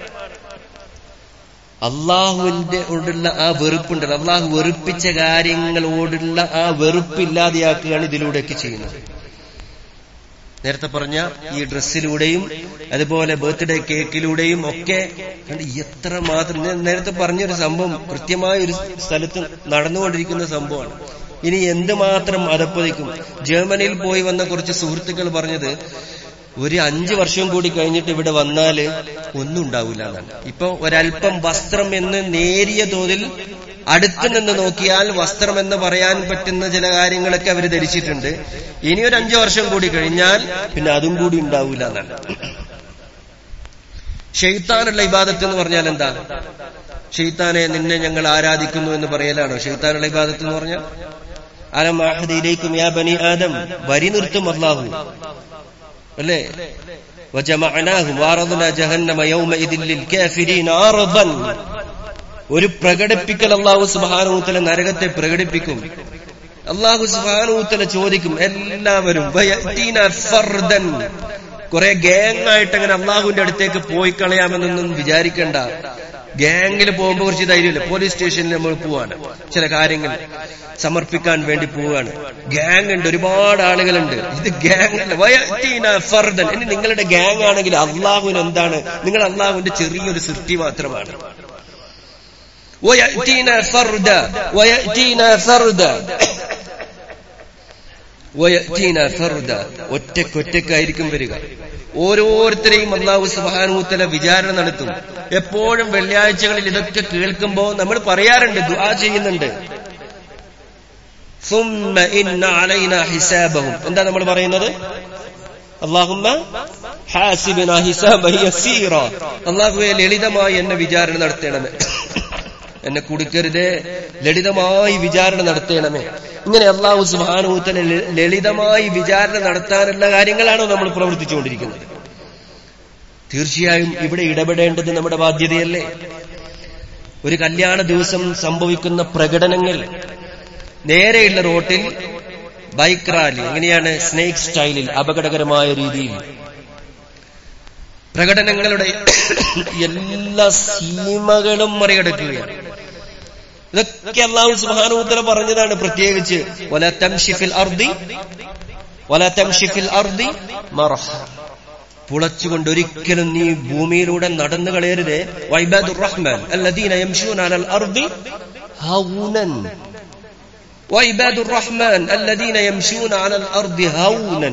അള്ളാഹുവിന്റെ ഓടുള്ള ആ വെറുപ്പുണ്ടല്ലോ അള്ളാഹു വെറുപ്പിച്ച കാര്യങ്ങളോടുള്ള ആ വെറുപ്പില്ലാതെയാക്കുകയാണ് ഇതിലൂടെയൊക്കെ ചെയ്യുന്നത് നേരത്തെ പറഞ്ഞ ഈ ഡ്രസ്സിലൂടെയും അതുപോലെ ബർത്ത്ഡേ കേക്കിലൂടെയും ഒക്കെ കണ്ട് എത്ര മാത്രം ഞാൻ നേരത്തെ പറഞ്ഞൊരു സംഭവം കൃത്യമായ ഒരു സ്ഥലത്ത് നടന്നുകൊണ്ടിരിക്കുന്ന സംഭവമാണ് ഇനി എന്തുമാത്രം അതപ്പതിക്കും ജർമ്മനിയിൽ പോയി വന്ന കുറച്ച് സുഹൃത്തുക്കൾ പറഞ്ഞത് ഒരു അഞ്ചു വർഷം കൂടി കഴിഞ്ഞിട്ട് ഇവിടെ വന്നാല് ഒന്നും ഉണ്ടാവില്ല എന്നാണ് ഇപ്പൊ ഒരല്പം വസ്ത്രം എന്ന് നേരിയ തോതിൽ അടുത്ത് നിന്ന് നോക്കിയാൽ വസ്ത്രം എന്ന് പറയാൻ പറ്റുന്ന ചില കാര്യങ്ങളൊക്കെ അവർ ധരിച്ചിട്ടുണ്ട് ഇനി ഒരു അഞ്ചു വർഷം കൂടി കഴിഞ്ഞാൽ പിന്നെ അതും കൂടി ഉണ്ടാവില്ല എന്നാണ് ഷെയ്ത്താനുള്ള ഇബാദത്ത് എന്ന് പറഞ്ഞാൽ എന്താ ഷെയ്ത്താനെ നിന്നെ ഞങ്ങൾ ആരാധിക്കുന്നു എന്ന് പറയലാണോ ഷെയ്ത്താനുള്ള ഇബാദത്ത് എന്ന് പറഞ്ഞാൽ അലം ആഹദിയിലേക്കും യാ ബനി ആദം വരി നിർത്തും അള്ളാഹു അല്ലേ وجمعناهم وعرضنا جهنم يومئذ للكافرين عرضا ഒരു പ്രകടിപ്പിക്കൽ അള്ളാഹു സുബാനൂത്തല നരകത്തെ പ്രകടിപ്പിക്കും അള്ളാഹു സുബാനൂത്തല ചോദിക്കും എല്ലാവരും വയഅ്തീന ഫർദൻ കുറെ ഗേങ്ങായിട്ട് അങ്ങനെ അള്ളാഹുവിന്റെ അടുത്തേക്ക് പോയി കളയാമെന്നൊന്നും വിചാരിക്കണ്ട ഗ്യാങ്ങിൽ പോകുമ്പോൾ കുറച്ച് ധൈര്യമില്ല പോലീസ് സ്റ്റേഷനിൽ നമ്മൾ പോവാണ് ചില കാര്യങ്ങൾ സമർപ്പിക്കാൻ വേണ്ടി പോവുകയാണ് ഗ്യാങ് ഉണ്ട് ഒരുപാട് ആളുകളുണ്ട് ഇത് ഗ്യാങ് അല്ല വയറ്റീന ഫർദൻ ഇനി നിങ്ങളുടെ ഗ്യാങ് ആണെങ്കിൽ അള്ളാഹുവിന് എന്താണ് നിങ്ങൾ അള്ളാഹുവിന്റെ ചെറിയൊരു സൃഷ്ടി മാത്രമാണ് ويأتينا فردا ويأتينا فردا ويأتينا فردا ഒറ്റക്കൊറ്റക്കായിരിക്കും വരിക ഓരോരുത്തരെയും അള്ളാഹു സുബാനൂത്തല വിചാരണ നടത്തും എപ്പോഴും വെള്ളിയാഴ്ചകളിൽ ഇതൊക്കെ കേൾക്കുമ്പോ നമ്മൾ പറയാറുണ്ട് ദുആ ചെയ്യുന്നുണ്ട് ثم إن علينا حسابهم എന്താ നമ്മൾ പറയുന്നത് അള്ളാഹുമ്മ ഹാസിബിന ഹിസാബ യസീറ അള്ളാഹുവെ ലളിതമായി എന്നെ വിചാരണ നടത്തണമേ എന്നെ കുടിക്കരുതേ ലളിതമായി വിചാരണ നടത്തണമേ ഇങ്ങനെ അള്ളാഹു സുബാനുത്തല ലളിതമായി വിചാരണ നടത്താനുള്ള കാര്യങ്ങളാണോ നമ്മൾ പ്രവർത്തിച്ചുകൊണ്ടിരിക്കുന്നത് തീർച്ചയായും ഇവിടെ ഇടപെടേണ്ടത് നമ്മുടെ ബാധ്യതയല്ലേ ഒരു കല്യാണ ദിവസം സംഭവിക്കുന്ന പ്രകടനങ്ങൾ നേരെയുള്ള റോട്ടിൽ ബൈക്ക് റാലി എങ്ങനെയാണ് സ്നേക് സ്റ്റൈലിൽ അപകടകരമായ രീതിയിൽ പ്രകടനങ്ങളുടെ എല്ലാ സീമകളും മറികടക്കുകയാണ് ഇതൊക്കെ അള്ളാഹു സുബാനുത്തല പറഞ്ഞതാണ് പ്രത്യേകിച്ച് വല തംഷിഫിൽ അർദി വല തംഷിഫിൽ അർദി മറഹ പുളച്ചുകൊണ്ട് ഒരിക്കലും നീ ഭൂമിയിലൂടെ നടന്നു കളയരുതേ വൈബാദുർ റഹ്മാൻ അല്ലദീന യംശൂന അലൽ അർദി ഹൗനൻ وعباد الرحمن الذين يمشون على الأرض هونا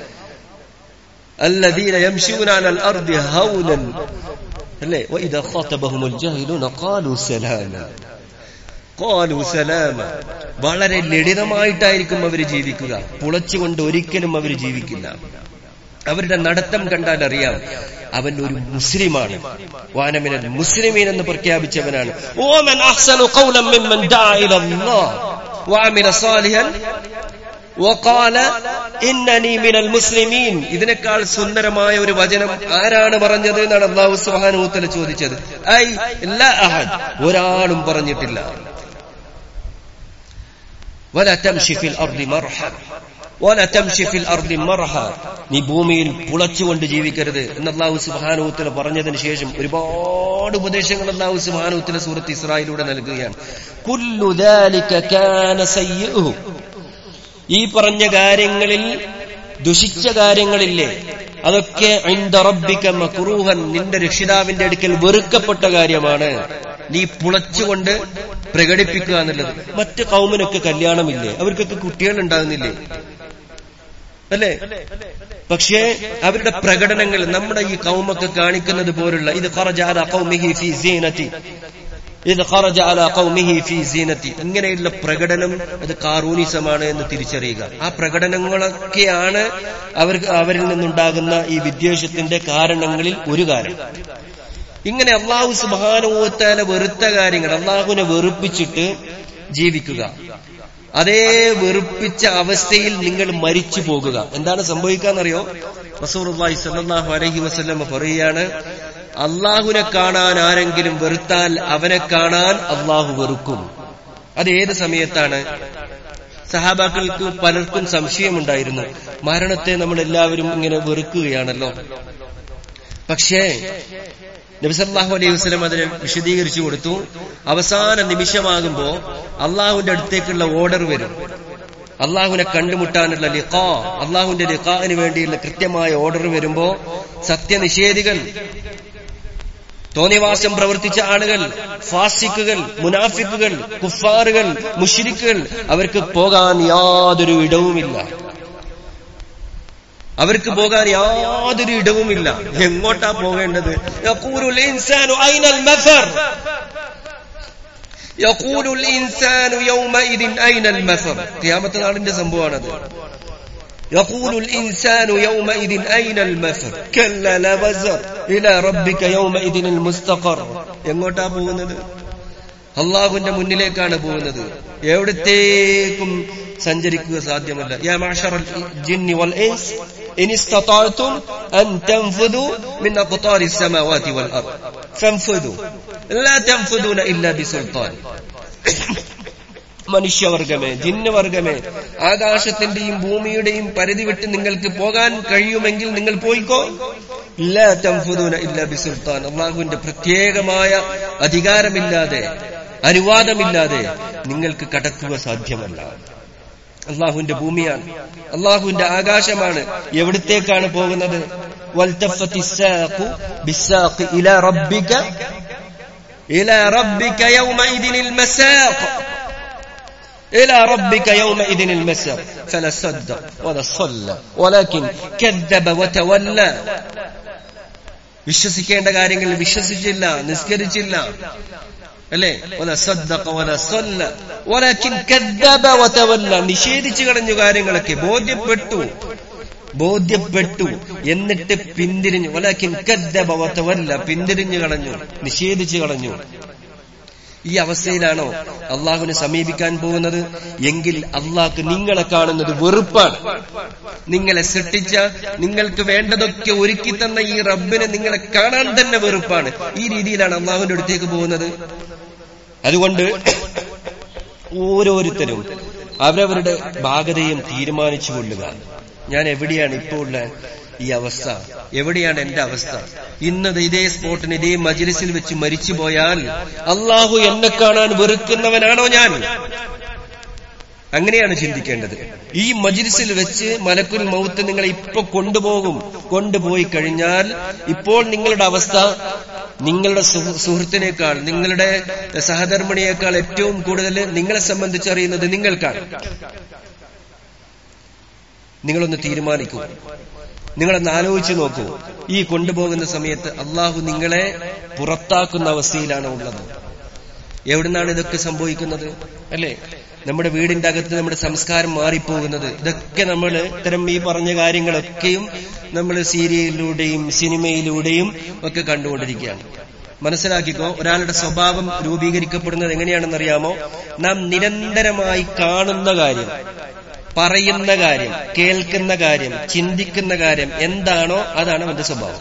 الذين يمشون على الأرض هونا അല്ലേ وإذا خاطبهم الجاهلون قالوا سلاما قالوا سلاما വളരെ ലളിതമായിട്ടായിരിക്കും അവർ ജീവിക്കുക പുളച്ചുകൊണ്ട് ഒരിക്കലും അവർ ജീവിക്കില്ല അവരുടെ നടത്തം കണ്ടാൽ അറിയാം അവൻ ഒരു മുസ്ലിമാണ് വാനമിനൽ മുസ്ലിമീൻ എന്ന് പ്രഖ്യാപിച്ചവനാണ് ഓമൻ അഹ്സനു ഖൗലൻ മിമ്മൻ ദാ ഇലല്ലാഹ് وعمل صالحا وقال إنني من المسلمين ഇതിനേക്കാൾ സുന്ദരമായ ഒരു വചനം ആരാണ് പറഞ്ഞത് എന്നാണ് അള്ളാഹു സുബ്ഹാനഹു ചോദിച്ചത് ഐ ലാ അഹദ് ഒരാളും പറഞ്ഞിട്ടില്ല ولا تمشي في الارض مرحا ولا تمشي في الارض مرحا നീ ഭൂമിയിൽ പുളച്ചുകൊണ്ട് ജീവിക്കരുത് എന്ന് അള്ളാഹു സുബ്ഹാനഹു പറഞ്ഞതിന് ശേഷം ഒരുപാട് ഉപദേശങ്ങൾ അള്ളാഹു സുബ്ഹാനഹു സൂറത്ത് ഇസ്രായേലിലൂടെ നൽകുകയാണ് കുല്ലു ദാലിക കാന സയ്യിഉഹു ഈ പറഞ്ഞ കാര്യങ്ങളിൽ ദുഷിച്ച കാര്യങ്ങളില്ലേ അതൊക്കെ ഇന്ദ റബ്ബിക മക്രൂഹൻ നിന്റെ രക്ഷിതാവിന്റെ അടുക്കൽ വെറുക്കപ്പെട്ട കാര്യമാണ് നീ പുളച്ചുകൊണ്ട് പ്രകടിപ്പിക്കുക എന്നുള്ളത് മറ്റ് കൗമിനൊക്കെ കല്യാണമില്ലേ അവർക്കൊക്കെ കുട്ടികൾ ഉണ്ടാകുന്നില്ലേ അല്ലേ പക്ഷേ അവരുടെ പ്രകടനങ്ങൾ നമ്മുടെ ഈ കൗമൊക്കെ കാണിക്കുന്നത് പോലുള്ള ഇത് ഖറജഅല ഖൗമിഹി ഫീ സീനതി ഇത് ഖറജ അല ഖൗമിഹി ഫീ സീനതി ഇങ്ങനെയുള്ള പ്രകടനം അത് കാറൂനിസമാണ് എന്ന് തിരിച്ചറിയുക ആ പ്രകടനങ്ങളൊക്കെയാണ് അവർക്ക് അവരിൽ നിന്നുണ്ടാകുന്ന ഈ വിദ്വേഷത്തിന്റെ കാരണങ്ങളിൽ ഒരു കാരണം ഇങ്ങനെ അള്ളാഹു സുബാനുവത്താല വെറുത്ത കാര്യങ്ങൾ അള്ളാഹുവിനെ വെറുപ്പിച്ചിട്ട് ജീവിക്കുക അതേ വെറുപ്പിച്ച അവസ്ഥയിൽ നിങ്ങൾ മരിച്ചു പോകുക എന്താണ് സംഭവിക്കാന്നറിയോ റസൂർഹി സല്ലാഹു അലഹി വസ്ല്ലം പറയുകയാണ് അള്ളാഹുവിനെ കാണാൻ ആരെങ്കിലും വെറുത്താൽ അവനെ കാണാൻ അള്ളാഹു വെറുക്കും അത് ഏത് സമയത്താണ് സഹാബാക്കൾക്ക് പലർക്കും സംശയമുണ്ടായിരുന്നു മരണത്തെ നമ്മൾ എല്ലാവരും ഇങ്ങനെ വെറുക്കുകയാണല്ലോ പക്ഷേ നബിസല്ലാഹു അലൈഹി വസ്ലം അതിനെ വിശദീകരിച്ചു കൊടുത്തു അവസാന നിമിഷമാകുമ്പോ അള്ളാഹുവിന്റെ അടുത്തേക്കുള്ള ഓർഡർ വരും അള്ളാഹുവിനെ കണ്ടുമുട്ടാനുള്ള ലിഖാ അള്ളാഹുവിന്റെ ലിഖാന് വേണ്ടിയുള്ള കൃത്യമായ ഓർഡർ വരുമ്പോ സത്യനിഷേധികൾ തോന്നിവാസം പ്രവർത്തിച്ച ആളുകൾ ഫാസിക്കുകൾ മുനാഫിക്കുകൾ കുഫാറുകൾ മുഷിരിക്കുകൾ അവർക്ക് പോകാൻ യാതൊരു ഇടവുമില്ല അവർക്ക് പോകാൻ യാതൊരു ഇടവുമില്ല എങ്ങോട്ടാ പോകേണ്ടത് യഖൂലുൽ ഇൻസാനു ഐനൽ മഫർ യഖൂലുൽ ഇൻസാനു യൗമഇദിൻ ഐനൽ മഫർ ഖിയാമത്ത് നാളിന്റെ സംഭവമാണത് يقول الإنسان يومئذ أين المفر كلا لا وزر إلى ربك يومئذ المستقر എങ്ങോട്ടാ പോകുന്നത് അള്ളാഹുവിന്റെ മുന്നിലേക്കാണ് പോകുന്നത് എവിടത്തേക്കും സഞ്ചരിക്കുക സാധ്യമല്ല യാ മാഷറൽ ജിന്നി വൽ ഇൻസ് ഇൻ ഇസ്തതാഅതും അൻ തൻഫുദു മിൻ അഖ്താരി السماوات والارض ഫൻഫുദു ലാ തൻഫുദൂന ഇല്ലാ ബിസുൽത്താൻ മനുഷ്യവർഗമേ ജിന്നുവർഗമേ ആകാശത്തിന്റെയും ഭൂമിയുടെയും പരിധി വിട്ട് നിങ്ങൾക്ക് പോകാൻ കഴിയുമെങ്കിൽ നിങ്ങൾ പോയിക്കോ ലാ തൻഫുദൂന ഇല്ലാ ബിസുൽത്താൻ അള്ളാഹുവിന്റെ പ്രത്യേകമായ അധികാരമില്ലാതെ അനുവാദമില്ലാതെ നിങ്ങൾക്ക് കടക്കുക സാധ്യമല്ല അള്ളാഹുവിന്റെ ഭൂമിയാണ് അള്ളാഹുവിന്റെ ആകാശമാണ് എവിടത്തേക്കാണ് പോകുന്നത് والتفت الساق بالساق إلى ربك إلى ربك يومئذ المساق إلى ربك يومئذ المساق فلا صدق ولا صلى ولكن كذب وتولى വിശ്വസിക്കേണ്ട കാര്യങ്ങൾ വിശ്വസിച്ചില്ല നിസ്കരിച്ചില്ല അല്ലേ വല സദ്ദഖ വല സല്ല വലകിൻ കദ്ദബ വതവല്ല നിഷേധിച്ചു കളഞ്ഞു കാര്യങ്ങളൊക്കെ ബോധ്യപ്പെട്ടു ബോധ്യപ്പെട്ടു എന്നിട്ട് പിന്തിരിഞ്ഞു വലകിൻ കദ്ദബ വതവല്ല പിന്തിരിഞ്ഞു കളഞ്ഞു നിഷേധിച്ചു കളഞ്ഞു ഈ അവസ്ഥയിലാണോ അള്ളാഹുവിനെ സമീപിക്കാൻ പോകുന്നത് എങ്കിൽ അള്ളാഹ്ക്ക് നിങ്ങളെ കാണുന്നത് വെറുപ്പാണ് നിങ്ങളെ സൃഷ്ടിച്ച നിങ്ങൾക്ക് വേണ്ടതൊക്കെ ഒരുക്കി തന്ന ഈ റബ്ബിനെ നിങ്ങളെ കാണാൻ തന്നെ വെറുപ്പാണ് ഈ രീതിയിലാണ് അള്ളാഹുവിന്റെ അടുത്തേക്ക് പോകുന്നത് അതുകൊണ്ട് ഓരോരുത്തരും അവരവരുടെ ഭാഗതയും തീരുമാനിച്ചു കൊള്ളുക ഞാൻ എവിടെയാണ് ഇപ്പോൾ ഉള്ള ഈ അവസ്ഥ എവിടെയാണ് എന്റെ അവസ്ഥ ഇന്നത് ഇതേ സ്പോട്ടിന് ഇതേ മജിലിസിൽ വെച്ച് മരിച്ചു പോയാൽ അള്ളാഹു എന്നെ കാണാൻ വെറുക്കുന്നവനാണോ ഞാൻ അങ്ങനെയാണ് ചിന്തിക്കേണ്ടത് ഈ മജിലിസിൽ വെച്ച് മലക്കുൽ മൗത്ത് നിങ്ങളെ ഇപ്പൊ കൊണ്ടുപോകും കൊണ്ടുപോയി കഴിഞ്ഞാൽ ഇപ്പോൾ നിങ്ങളുടെ അവസ്ഥ നിങ്ങളുടെ സുഹൃത്തിനേക്കാൾ നിങ്ങളുടെ സഹധർമ്മിണിയേക്കാൾ ഏറ്റവും കൂടുതൽ നിങ്ങളെ സംബന്ധിച്ചറിയുന്നത് നിങ്ങൾക്കാണ് നിങ്ങളൊന്ന് തീരുമാനിക്കൂ നിങ്ങളൊന്ന് ആലോചിച്ചു നോക്കൂ ഈ കൊണ്ടുപോകുന്ന സമയത്ത് അള്ളാഹു നിങ്ങളെ പുറത്താക്കുന്ന അവസ്ഥയിലാണ് ഉള്ളത് എവിടുന്നാണ് ഇതൊക്കെ സംഭവിക്കുന്നത് അല്ലേ നമ്മുടെ വീടിന്റെ അകത്ത് നമ്മുടെ സംസ്കാരം മാറിപ്പോകുന്നത് ഇതൊക്കെ നമ്മൾ ഇത്തരം ഈ പറഞ്ഞ കാര്യങ്ങളൊക്കെയും നമ്മൾ സീരിയലിലൂടെയും സിനിമയിലൂടെയും ഒക്കെ കണ്ടുകൊണ്ടിരിക്കുകയാണ് മനസ്സിലാക്കിക്കോ ഒരാളുടെ സ്വഭാവം രൂപീകരിക്കപ്പെടുന്നത് എങ്ങനെയാണെന്നറിയാമോ നാം നിരന്തരമായി കാണുന്ന കാര്യം പറയുന്ന കാര്യം കേൾക്കുന്ന കാര്യം ചിന്തിക്കുന്ന കാര്യം എന്താണോ അതാണ് അവന്റെ സ്വഭാവം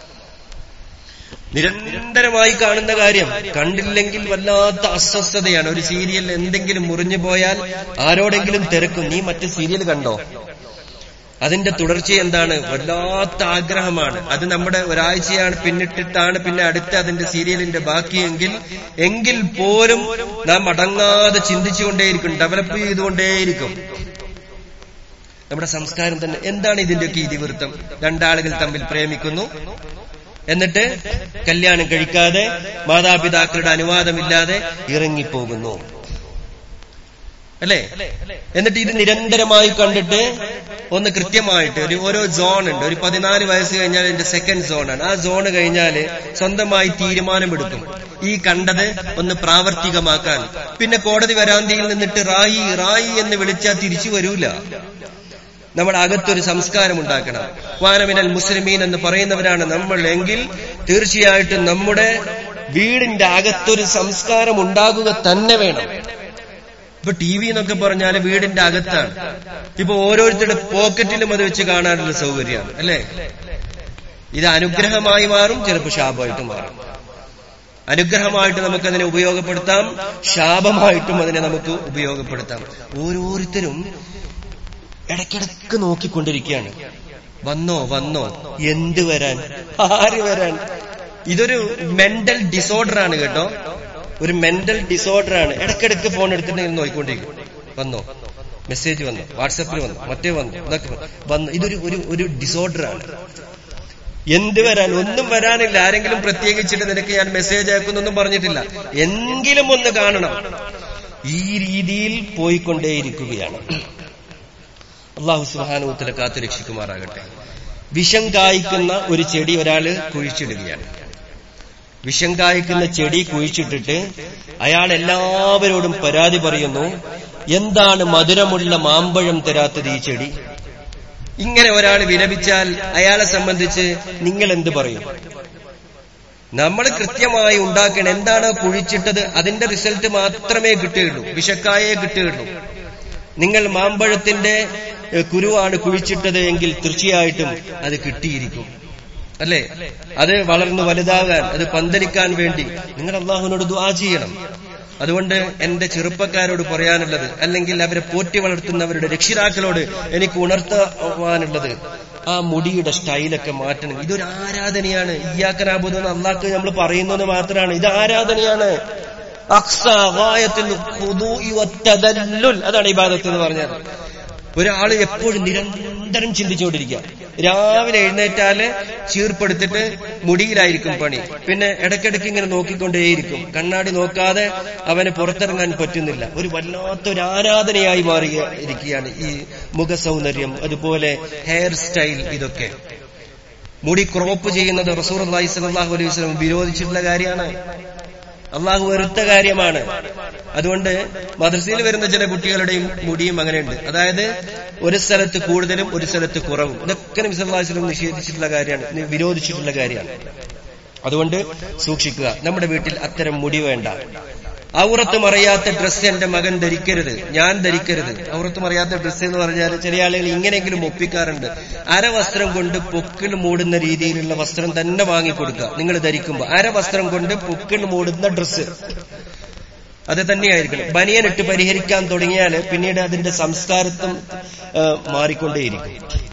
നിരന്തരമായി കാണുന്ന കാര്യം കണ്ടില്ലെങ്കിൽ വല്ലാത്ത അസ്വസ്ഥതയാണ് ഒരു സീരിയൽ എന്തെങ്കിലും മുറിഞ്ഞു പോയാൽ ആരോടെങ്കിലും തിരക്കും നീ മറ്റു സീരിയൽ കണ്ടോ അതിന്റെ തുടർച്ച എന്താണ് വല്ലാത്ത ആഗ്രഹമാണ് അത് നമ്മുടെ ഒരാഴ്ചയാണ് പിന്നിട്ടിട്ടാണ് പിന്നെ അടുത്ത അതിന്റെ സീരിയലിന്റെ ബാക്കിയെങ്കിൽ എങ്കിൽ പോലും നാം അടങ്ങാതെ ചിന്തിച്ചുകൊണ്ടേയിരിക്കും ഡെവലപ്പ് ചെയ്തുകൊണ്ടേയിരിക്കും നമ്മുടെ സംസ്കാരം തന്നെ എന്താണ് ഇതിന്റെയൊക്കെ ഇതിവൃത്തം രണ്ടാളുകൾ തമ്മിൽ പ്രേമിക്കുന്നു എന്നിട്ട് കല്യാണം കഴിക്കാതെ മാതാപിതാക്കളുടെ അനുവാദമില്ലാതെ ഇറങ്ങിപ്പോകുന്നു അല്ലേ എന്നിട്ട് ഇത് നിരന്തരമായി കണ്ടിട്ട് ഒന്ന് കൃത്യമായിട്ട് ഒരു ഓരോ സോൺ ഉണ്ട് ഒരു പതിനാല് വയസ്സ് കഴിഞ്ഞാൽ എന്റെ സെക്കൻഡ് സോണാണ് ആ സോണ് കഴിഞ്ഞാൽ സ്വന്തമായി തീരുമാനമെടുക്കും ഈ കണ്ടത് ഒന്ന് പ്രാവർത്തികമാക്കാൻ പിന്നെ കോടതി വരാന്തിയിൽ നിന്നിട്ട് റായി റായി എന്ന് വിളിച്ചാൽ തിരിച്ചു വരൂല നമ്മുടെ അകത്തൊരു സംസ്കാരം ഉണ്ടാക്കണം വാനമിനൽ മുസ്ലിമീൻ എന്ന് പറയുന്നവരാണ് നമ്മൾ എങ്കിൽ തീർച്ചയായിട്ടും നമ്മുടെ വീടിന്റെ അകത്തൊരു സംസ്കാരം ഉണ്ടാകുക തന്നെ വേണം ഇപ്പൊ ടി വി എന്നൊക്കെ പറഞ്ഞാൽ വീടിന്റെ അകത്താണ് ഇപ്പൊ ഓരോരുത്തരുടെ പോക്കറ്റിലും അത് വെച്ച് കാണാനുള്ള സൗകര്യമാണ് അല്ലേ ഇത് അനുഗ്രഹമായി മാറും ചിലപ്പോൾ ശാപമായിട്ട് മാറും അനുഗ്രഹമായിട്ട് നമുക്കതിനെ ഉപയോഗപ്പെടുത്താം ശാപമായിട്ടും അതിനെ നമുക്ക് ഉപയോഗപ്പെടുത്താം ഓരോരുത്തരും ഇടയ്ക്കിടയ്ക്ക് നോക്കിക്കൊണ്ടിരിക്കുകയാണ് വന്നോ വന്നോ എന്ത് വരാൻ ആര് വരാൻ ഇതൊരു മെന്റൽ ഡിസോർഡർ ആണ് കേട്ടോ ഒരു മെന്റൽ ഡിസോർഡർ ആണ് ഇടയ്ക്കിടയ്ക്ക് ഫോൺ എടുത്തിട്ട് ഇങ്ങനെ നോക്കിക്കൊണ്ടിരിക്കും വന്നോ മെസ്സേജ് വന്നു വാട്സപ്പിൽ വന്നു മറ്റേ വന്നു ഇതൊക്കെ വന്നു ഇതൊരു ഒരു ഒരു ഡിസോർഡർ ആണ് എന്ത് വരാൻ ഒന്നും വരാനില്ല ആരെങ്കിലും പ്രത്യേകിച്ചിട്ട് നിനക്ക് ഞാൻ മെസ്സേജ് അയക്കുന്നൊന്നും പറഞ്ഞിട്ടില്ല എങ്കിലും ഒന്ന് കാണണം ഈ രീതിയിൽ പോയിക്കൊണ്ടേയിരിക്കുകയാണ് അള്ളാഹു സുഹാനുത്തല കാത്തു രക്ഷിക്കുമാറാകട്ടെ വിഷം കായ്ക്കുന്ന ഒരു ചെടി ഒരാള് കുഴിച്ചിടുകയാണ് വിഷം കായ്ക്കുന്ന ചെടി കുഴിച്ചിട്ടിട്ട് അയാൾ എല്ലാവരോടും പരാതി പറയുന്നു എന്താണ് മധുരമുള്ള മാമ്പഴം തരാത്തത് ഈ ചെടി ഇങ്ങനെ ഒരാൾ വിലപിച്ചാൽ അയാളെ സംബന്ധിച്ച് നിങ്ങൾ എന്ത് പറയും നമ്മൾ കൃത്യമായി ഉണ്ടാക്കണം എന്താണോ കുഴിച്ചിട്ടത് അതിന്റെ റിസൾട്ട് മാത്രമേ കിട്ടുകയുള്ളൂ വിഷക്കായേ കിട്ടുകയുള്ളൂ നിങ്ങൾ മാമ്പഴത്തിന്റെ കുരുവാണ് കുഴിച്ചിട്ടത് എങ്കിൽ തീർച്ചയായിട്ടും അത് കിട്ടിയിരിക്കും അല്ലേ അത് വളർന്നു വലുതാകാൻ അത് പന്തലിക്കാൻ വേണ്ടി നിങ്ങൾ അള്ളാഹുവിനോട് ദ്വാ ചെയ്യണം അതുകൊണ്ട് എന്റെ ചെറുപ്പക്കാരോട് പറയാനുള്ളത് അല്ലെങ്കിൽ അവരെ പോറ്റി വളർത്തുന്നവരുടെ രക്ഷിതാക്കളോട് എനിക്ക് ഉണർത്താനുള്ളത് ആ മുടിയുടെ സ്റ്റൈലൊക്കെ മാറ്റണം ഇതൊരു ആരാധനയാണ് ഇയാക്കനാബുദെന്ന് അള്ളാഹ്ക്ക് നമ്മൾ പറയുന്നത് മാത്രമാണ് ഇത് ആരാധനയാണ് അക്സ ഗായത്തിൽ ഖുദൂഇ വത്തദല്ലുൽ അതാണ് ഇബാദത്ത് എന്ന് പറഞ്ഞത് ഒരാൾ എപ്പോഴും നിരന്തരം ചിന്തിച്ചുകൊണ്ടിരിക്കുക രാവിലെ എഴുന്നേറ്റാല് ചീർപ്പെടുത്തിട്ട് മുടിയിലായിരിക്കും പണി പിന്നെ ഇടയ്ക്കിടയ്ക്ക് ഇങ്ങനെ നോക്കിക്കൊണ്ടേയിരിക്കും കണ്ണാടി നോക്കാതെ അവന് പുറത്തിറങ്ങാൻ പറ്റുന്നില്ല ഒരു വല്ലാത്തൊരു ആരാധനയായി മാറിയ ഇരിക്കുകയാണ് ഈ മുഖസൗന്ദര്യം അതുപോലെ ഹെയർ സ്റ്റൈൽ ഇതൊക്കെ മുടി ക്രോപ്പ് ചെയ്യുന്നത് റസൂർ അള്ളാഹി സലാഹു അലൈഹി വസ്ലം വിരോധിച്ചിട്ടുള്ള കാര്യമാണ് അള്ളാഹു വെറുത്ത കാര്യമാണ് അതുകൊണ്ട് മദ്രസയിൽ വരുന്ന ചില കുട്ടികളുടെയും മുടിയും അങ്ങനെയുണ്ട് അതായത് ഒരു സ്ഥലത്ത് കൂടുതലും ഒരു സ്ഥലത്ത് കുറവും ഇതൊക്കെ നബി സല്ലല്ലാഹു അലൈഹി വസല്ലം നിഷേധിച്ചിട്ടുള്ള കാര്യമാണ് വിരോധിച്ചിട്ടുള്ള കാര്യമാണ് അതുകൊണ്ട് സൂക്ഷിക്കുക നമ്മുടെ വീട്ടിൽ അത്തരം മുടി വേണ്ട ഔറത്ത് മറിയാത്ത ഡ്രസ്സ് എന്റെ മകൻ ധരിക്കരുത് ഞാൻ ധരിക്കരുത് ഔറത്ത് മറിയാത്ത ഡ്രസ്സ് എന്ന് പറഞ്ഞാൽ ചില ആളുകൾ ഇങ്ങനെയെങ്കിലും ഒപ്പിക്കാറുണ്ട് അരവസ്ത്രം കൊണ്ട് പൊക്കിൾ മൂടുന്ന രീതിയിലുള്ള വസ്ത്രം തന്നെ വാങ്ങിക്കൊടുക്കുക നിങ്ങൾ ധരിക്കുമ്പോൾ അരവസ്ത്രം കൊണ്ട് പൊക്കിൾ മൂടുന്ന ഡ്രസ്സ് അത് തന്നെയായിരിക്കണം ബനിയനിട്ട് പരിഹരിക്കാൻ തുടങ്ങിയാൽ പിന്നീട് അതിന്റെ സംസ്കാരത്വം മാറിക്കൊണ്ടേയിരിക്കും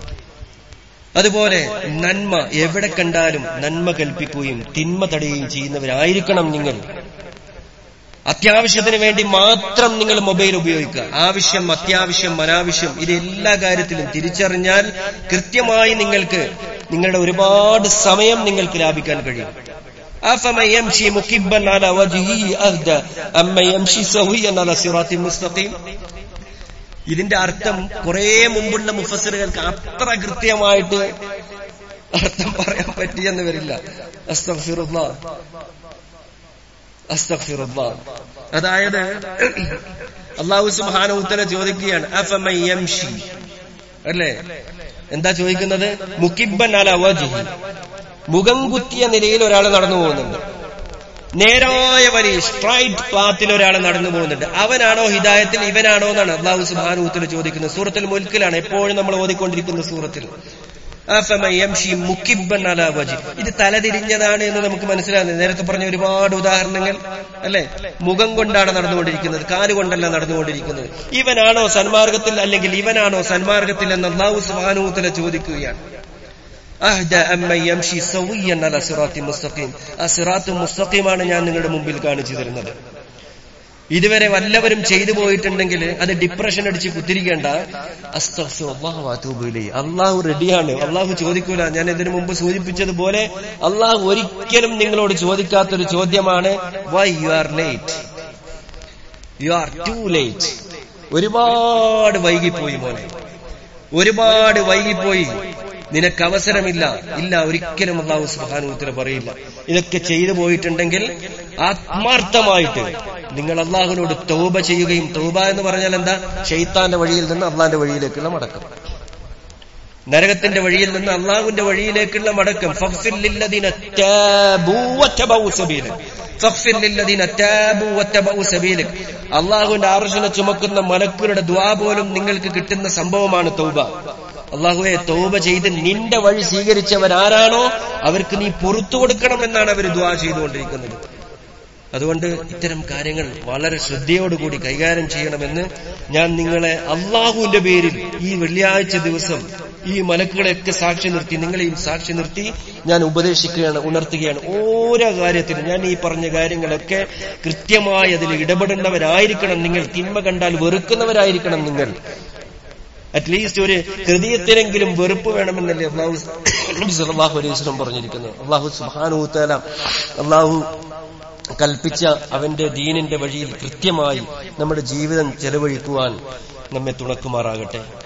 അതുപോലെ നന്മ എവിടെ കണ്ടാലും നന്മ കൽപ്പിക്കുകയും തിന്മ തടയുകയും ചെയ്യുന്നവരായിരിക്കണം നിങ്ങൾ അത്യാവശ്യത്തിന് വേണ്ടി മാത്രം നിങ്ങൾ മൊബൈൽ ഉപയോഗിക്കുക ആവശ്യം അത്യാവശ്യം അനാവശ്യം ഇത് എല്ലാ കാര്യത്തിലും തിരിച്ചറിഞ്ഞാൽ കൃത്യമായി നിങ്ങൾക്ക് നിങ്ങളുടെ ഒരുപാട് സമയം നിങ്ങൾക്ക് ലാഭിക്കാൻ കഴിയും أفمن يمشي مكبا على وجهه أهدى أما يمشي سويا على صراط مستقيم ഇതിന്റെ അർത്ഥം കുറെ മുമ്പുള്ള മുഫസറുകൾക്ക് അത്ര കൃത്യമായിട്ട് അർത്ഥം പറയാൻ പറ്റിയെന്ന് വരില്ല അസ്തഗ്ഫിറുല്ലാ അസ്തഗ്ഫിറുല്ലാ അതായത് അള്ളാഹു സുബ്ഹാനഹു ഉത്തര ചോദിക്കുകയാണ് അഫമൻ യംഷി അല്ലേ എന്താ ചോദിക്കുന്നത് മുക്കിബൻ അല വജ്ഹി മുഖം കുത്തിയ നിലയിൽ ഒരാൾ നടന്നു പോകുന്നുണ്ട് നേരായ വരി സ്ട്രൈറ്റ് പാത്തിൽ ഒരാൾ നടന്നു പോകുന്നുണ്ട് അവനാണോ ഹിദായത്തിൽ ഇവനാണോ എന്നാണ് അള്ളാഹു സുബാനുത്തിൽ ചോദിക്കുന്നത് സൂറത്തിൽ മുൽക്കിലാണ് എപ്പോഴും നമ്മൾ ഓതിക്കൊണ്ടിരിക്കുന്ന സൂറത്തിൽ ഇത് തലതിരിഞ്ഞതാണ് എന്ന് നമുക്ക് മനസ്സിലാകുന്നത് നേരത്തെ പറഞ്ഞ ഒരുപാട് ഉദാഹരണങ്ങൾ അല്ലെ മുഖം കൊണ്ടാണ് നടന്നുകൊണ്ടിരിക്കുന്നത് കാലുകൊണ്ടല്ല നടന്നുകൊണ്ടിരിക്കുന്നത് ഇവനാണോ സന്മാർഗത്തിൽ അല്ലെങ്കിൽ ഇവനാണോ സന്മാർഗത്തിൽ എന്ന് അള്ളാഹു സുബാനുത്തല ചോദിക്കുകയാണ് മുസ്തഖീമാണ് ഞാൻ നിങ്ങളുടെ മുമ്പിൽ കാണിച്ചു തരുന്നത് ഇതുവരെ വല്ലവരും ചെയ്തു പോയിട്ടുണ്ടെങ്കിൽ അത് ഡിപ്രഷൻ അടിച്ച് കുത്തിരിക്കേണ്ട അള്ളാഹു റെഡിയാണ് അള്ളാഹു ചോദിക്കൂല ഞാൻ ഇതിനു മുമ്പ് സൂചിപ്പിച്ചതുപോലെ അള്ളാഹു ഒരിക്കലും നിങ്ങളോട് ചോദിക്കാത്തൊരു ചോദ്യമാണ് why you are late you are too late ഒരുപാട് വൈകിപ്പോയി മോനെ ഒരുപാട് വൈകിപ്പോയി നിനക്ക് അവസരമില്ല ഇല്ല ഒരിക്കലും അള്ളാഹു സുബാനു ഉത്തര പറയില്ല ഇതൊക്കെ ചെയ്തു പോയിട്ടുണ്ടെങ്കിൽ ആത്മാർത്ഥമായിട്ട് നിങ്ങൾ അള്ളാഹുവിനോട് തൗബ ചെയ്യുകയും തൗബ എന്ന് പറഞ്ഞാൽ എന്താ ഷെയ്ത്താന്റെ വഴിയിൽ നിന്ന് അള്ളാന്റെ വഴിയിലേക്കുള്ള മടക്കം നരകത്തിന്റെ വഴിയിൽ നിന്ന് അള്ളാഹുവിന്റെ വഴിയിലേക്കുള്ള മടക്കം അള്ളാഹുവിന്റെ ആർഷനെ ചുമക്കുന്ന മലക്കുകളുടെ ദ്വാ പോലും നിങ്ങൾക്ക് കിട്ടുന്ന സംഭവമാണ് തൗബ അള്ളാഹുവെ തൗബ ചെയ്ത് നിന്റെ വഴി സ്വീകരിച്ചവരാരാണോ അവർക്ക് നീ പുറത്തു കൊടുക്കണം എന്നാണ് അവർ ദ്വാ ചെയ്തുകൊണ്ടിരിക്കുന്നത് അതുകൊണ്ട് ഇത്തരം കാര്യങ്ങൾ വളരെ ശ്രദ്ധയോടുകൂടി കൈകാര്യം ചെയ്യണമെന്ന് ഞാൻ നിങ്ങളെ അള്ളാഹുവിന്റെ പേരിൽ ഈ വെള്ളിയാഴ്ച ദിവസം ഈ മലക്കുകളെയൊക്കെ സാക്ഷി നിർത്തി നിങ്ങളെയും സാക്ഷി നിർത്തി ഞാൻ ഉപദേശിക്കുകയാണ് ഉണർത്തുകയാണ് ഓരോ കാര്യത്തിലും ഞാൻ ഈ പറഞ്ഞ കാര്യങ്ങളൊക്കെ കൃത്യമായി അതിൽ ഇടപെടേണ്ടവരായിരിക്കണം നിങ്ങൾ തിന്മ കണ്ടാൽ വെറുക്കുന്നവരായിരിക്കണം നിങ്ങൾ അറ്റ്ലീസ്റ്റ് ഒരു ഹൃദയത്തിനെങ്കിലും വെറുപ്പ് വേണമെന്നല്ലേ അള്ളാഹു സലാഹു അലൈഹി വസ്ലം പറഞ്ഞിരിക്കുന്നത് അള്ളാഹു സുഹാനൂത്തല അള്ളാഹു കൽപ്പിച്ച അവന്റെ ദീനിന്റെ വഴിയിൽ കൃത്യമായി നമ്മുടെ ജീവിതം ചെലവഴിക്കുവാൻ നമ്മെ തുണക്കുമാറാകട്ടെ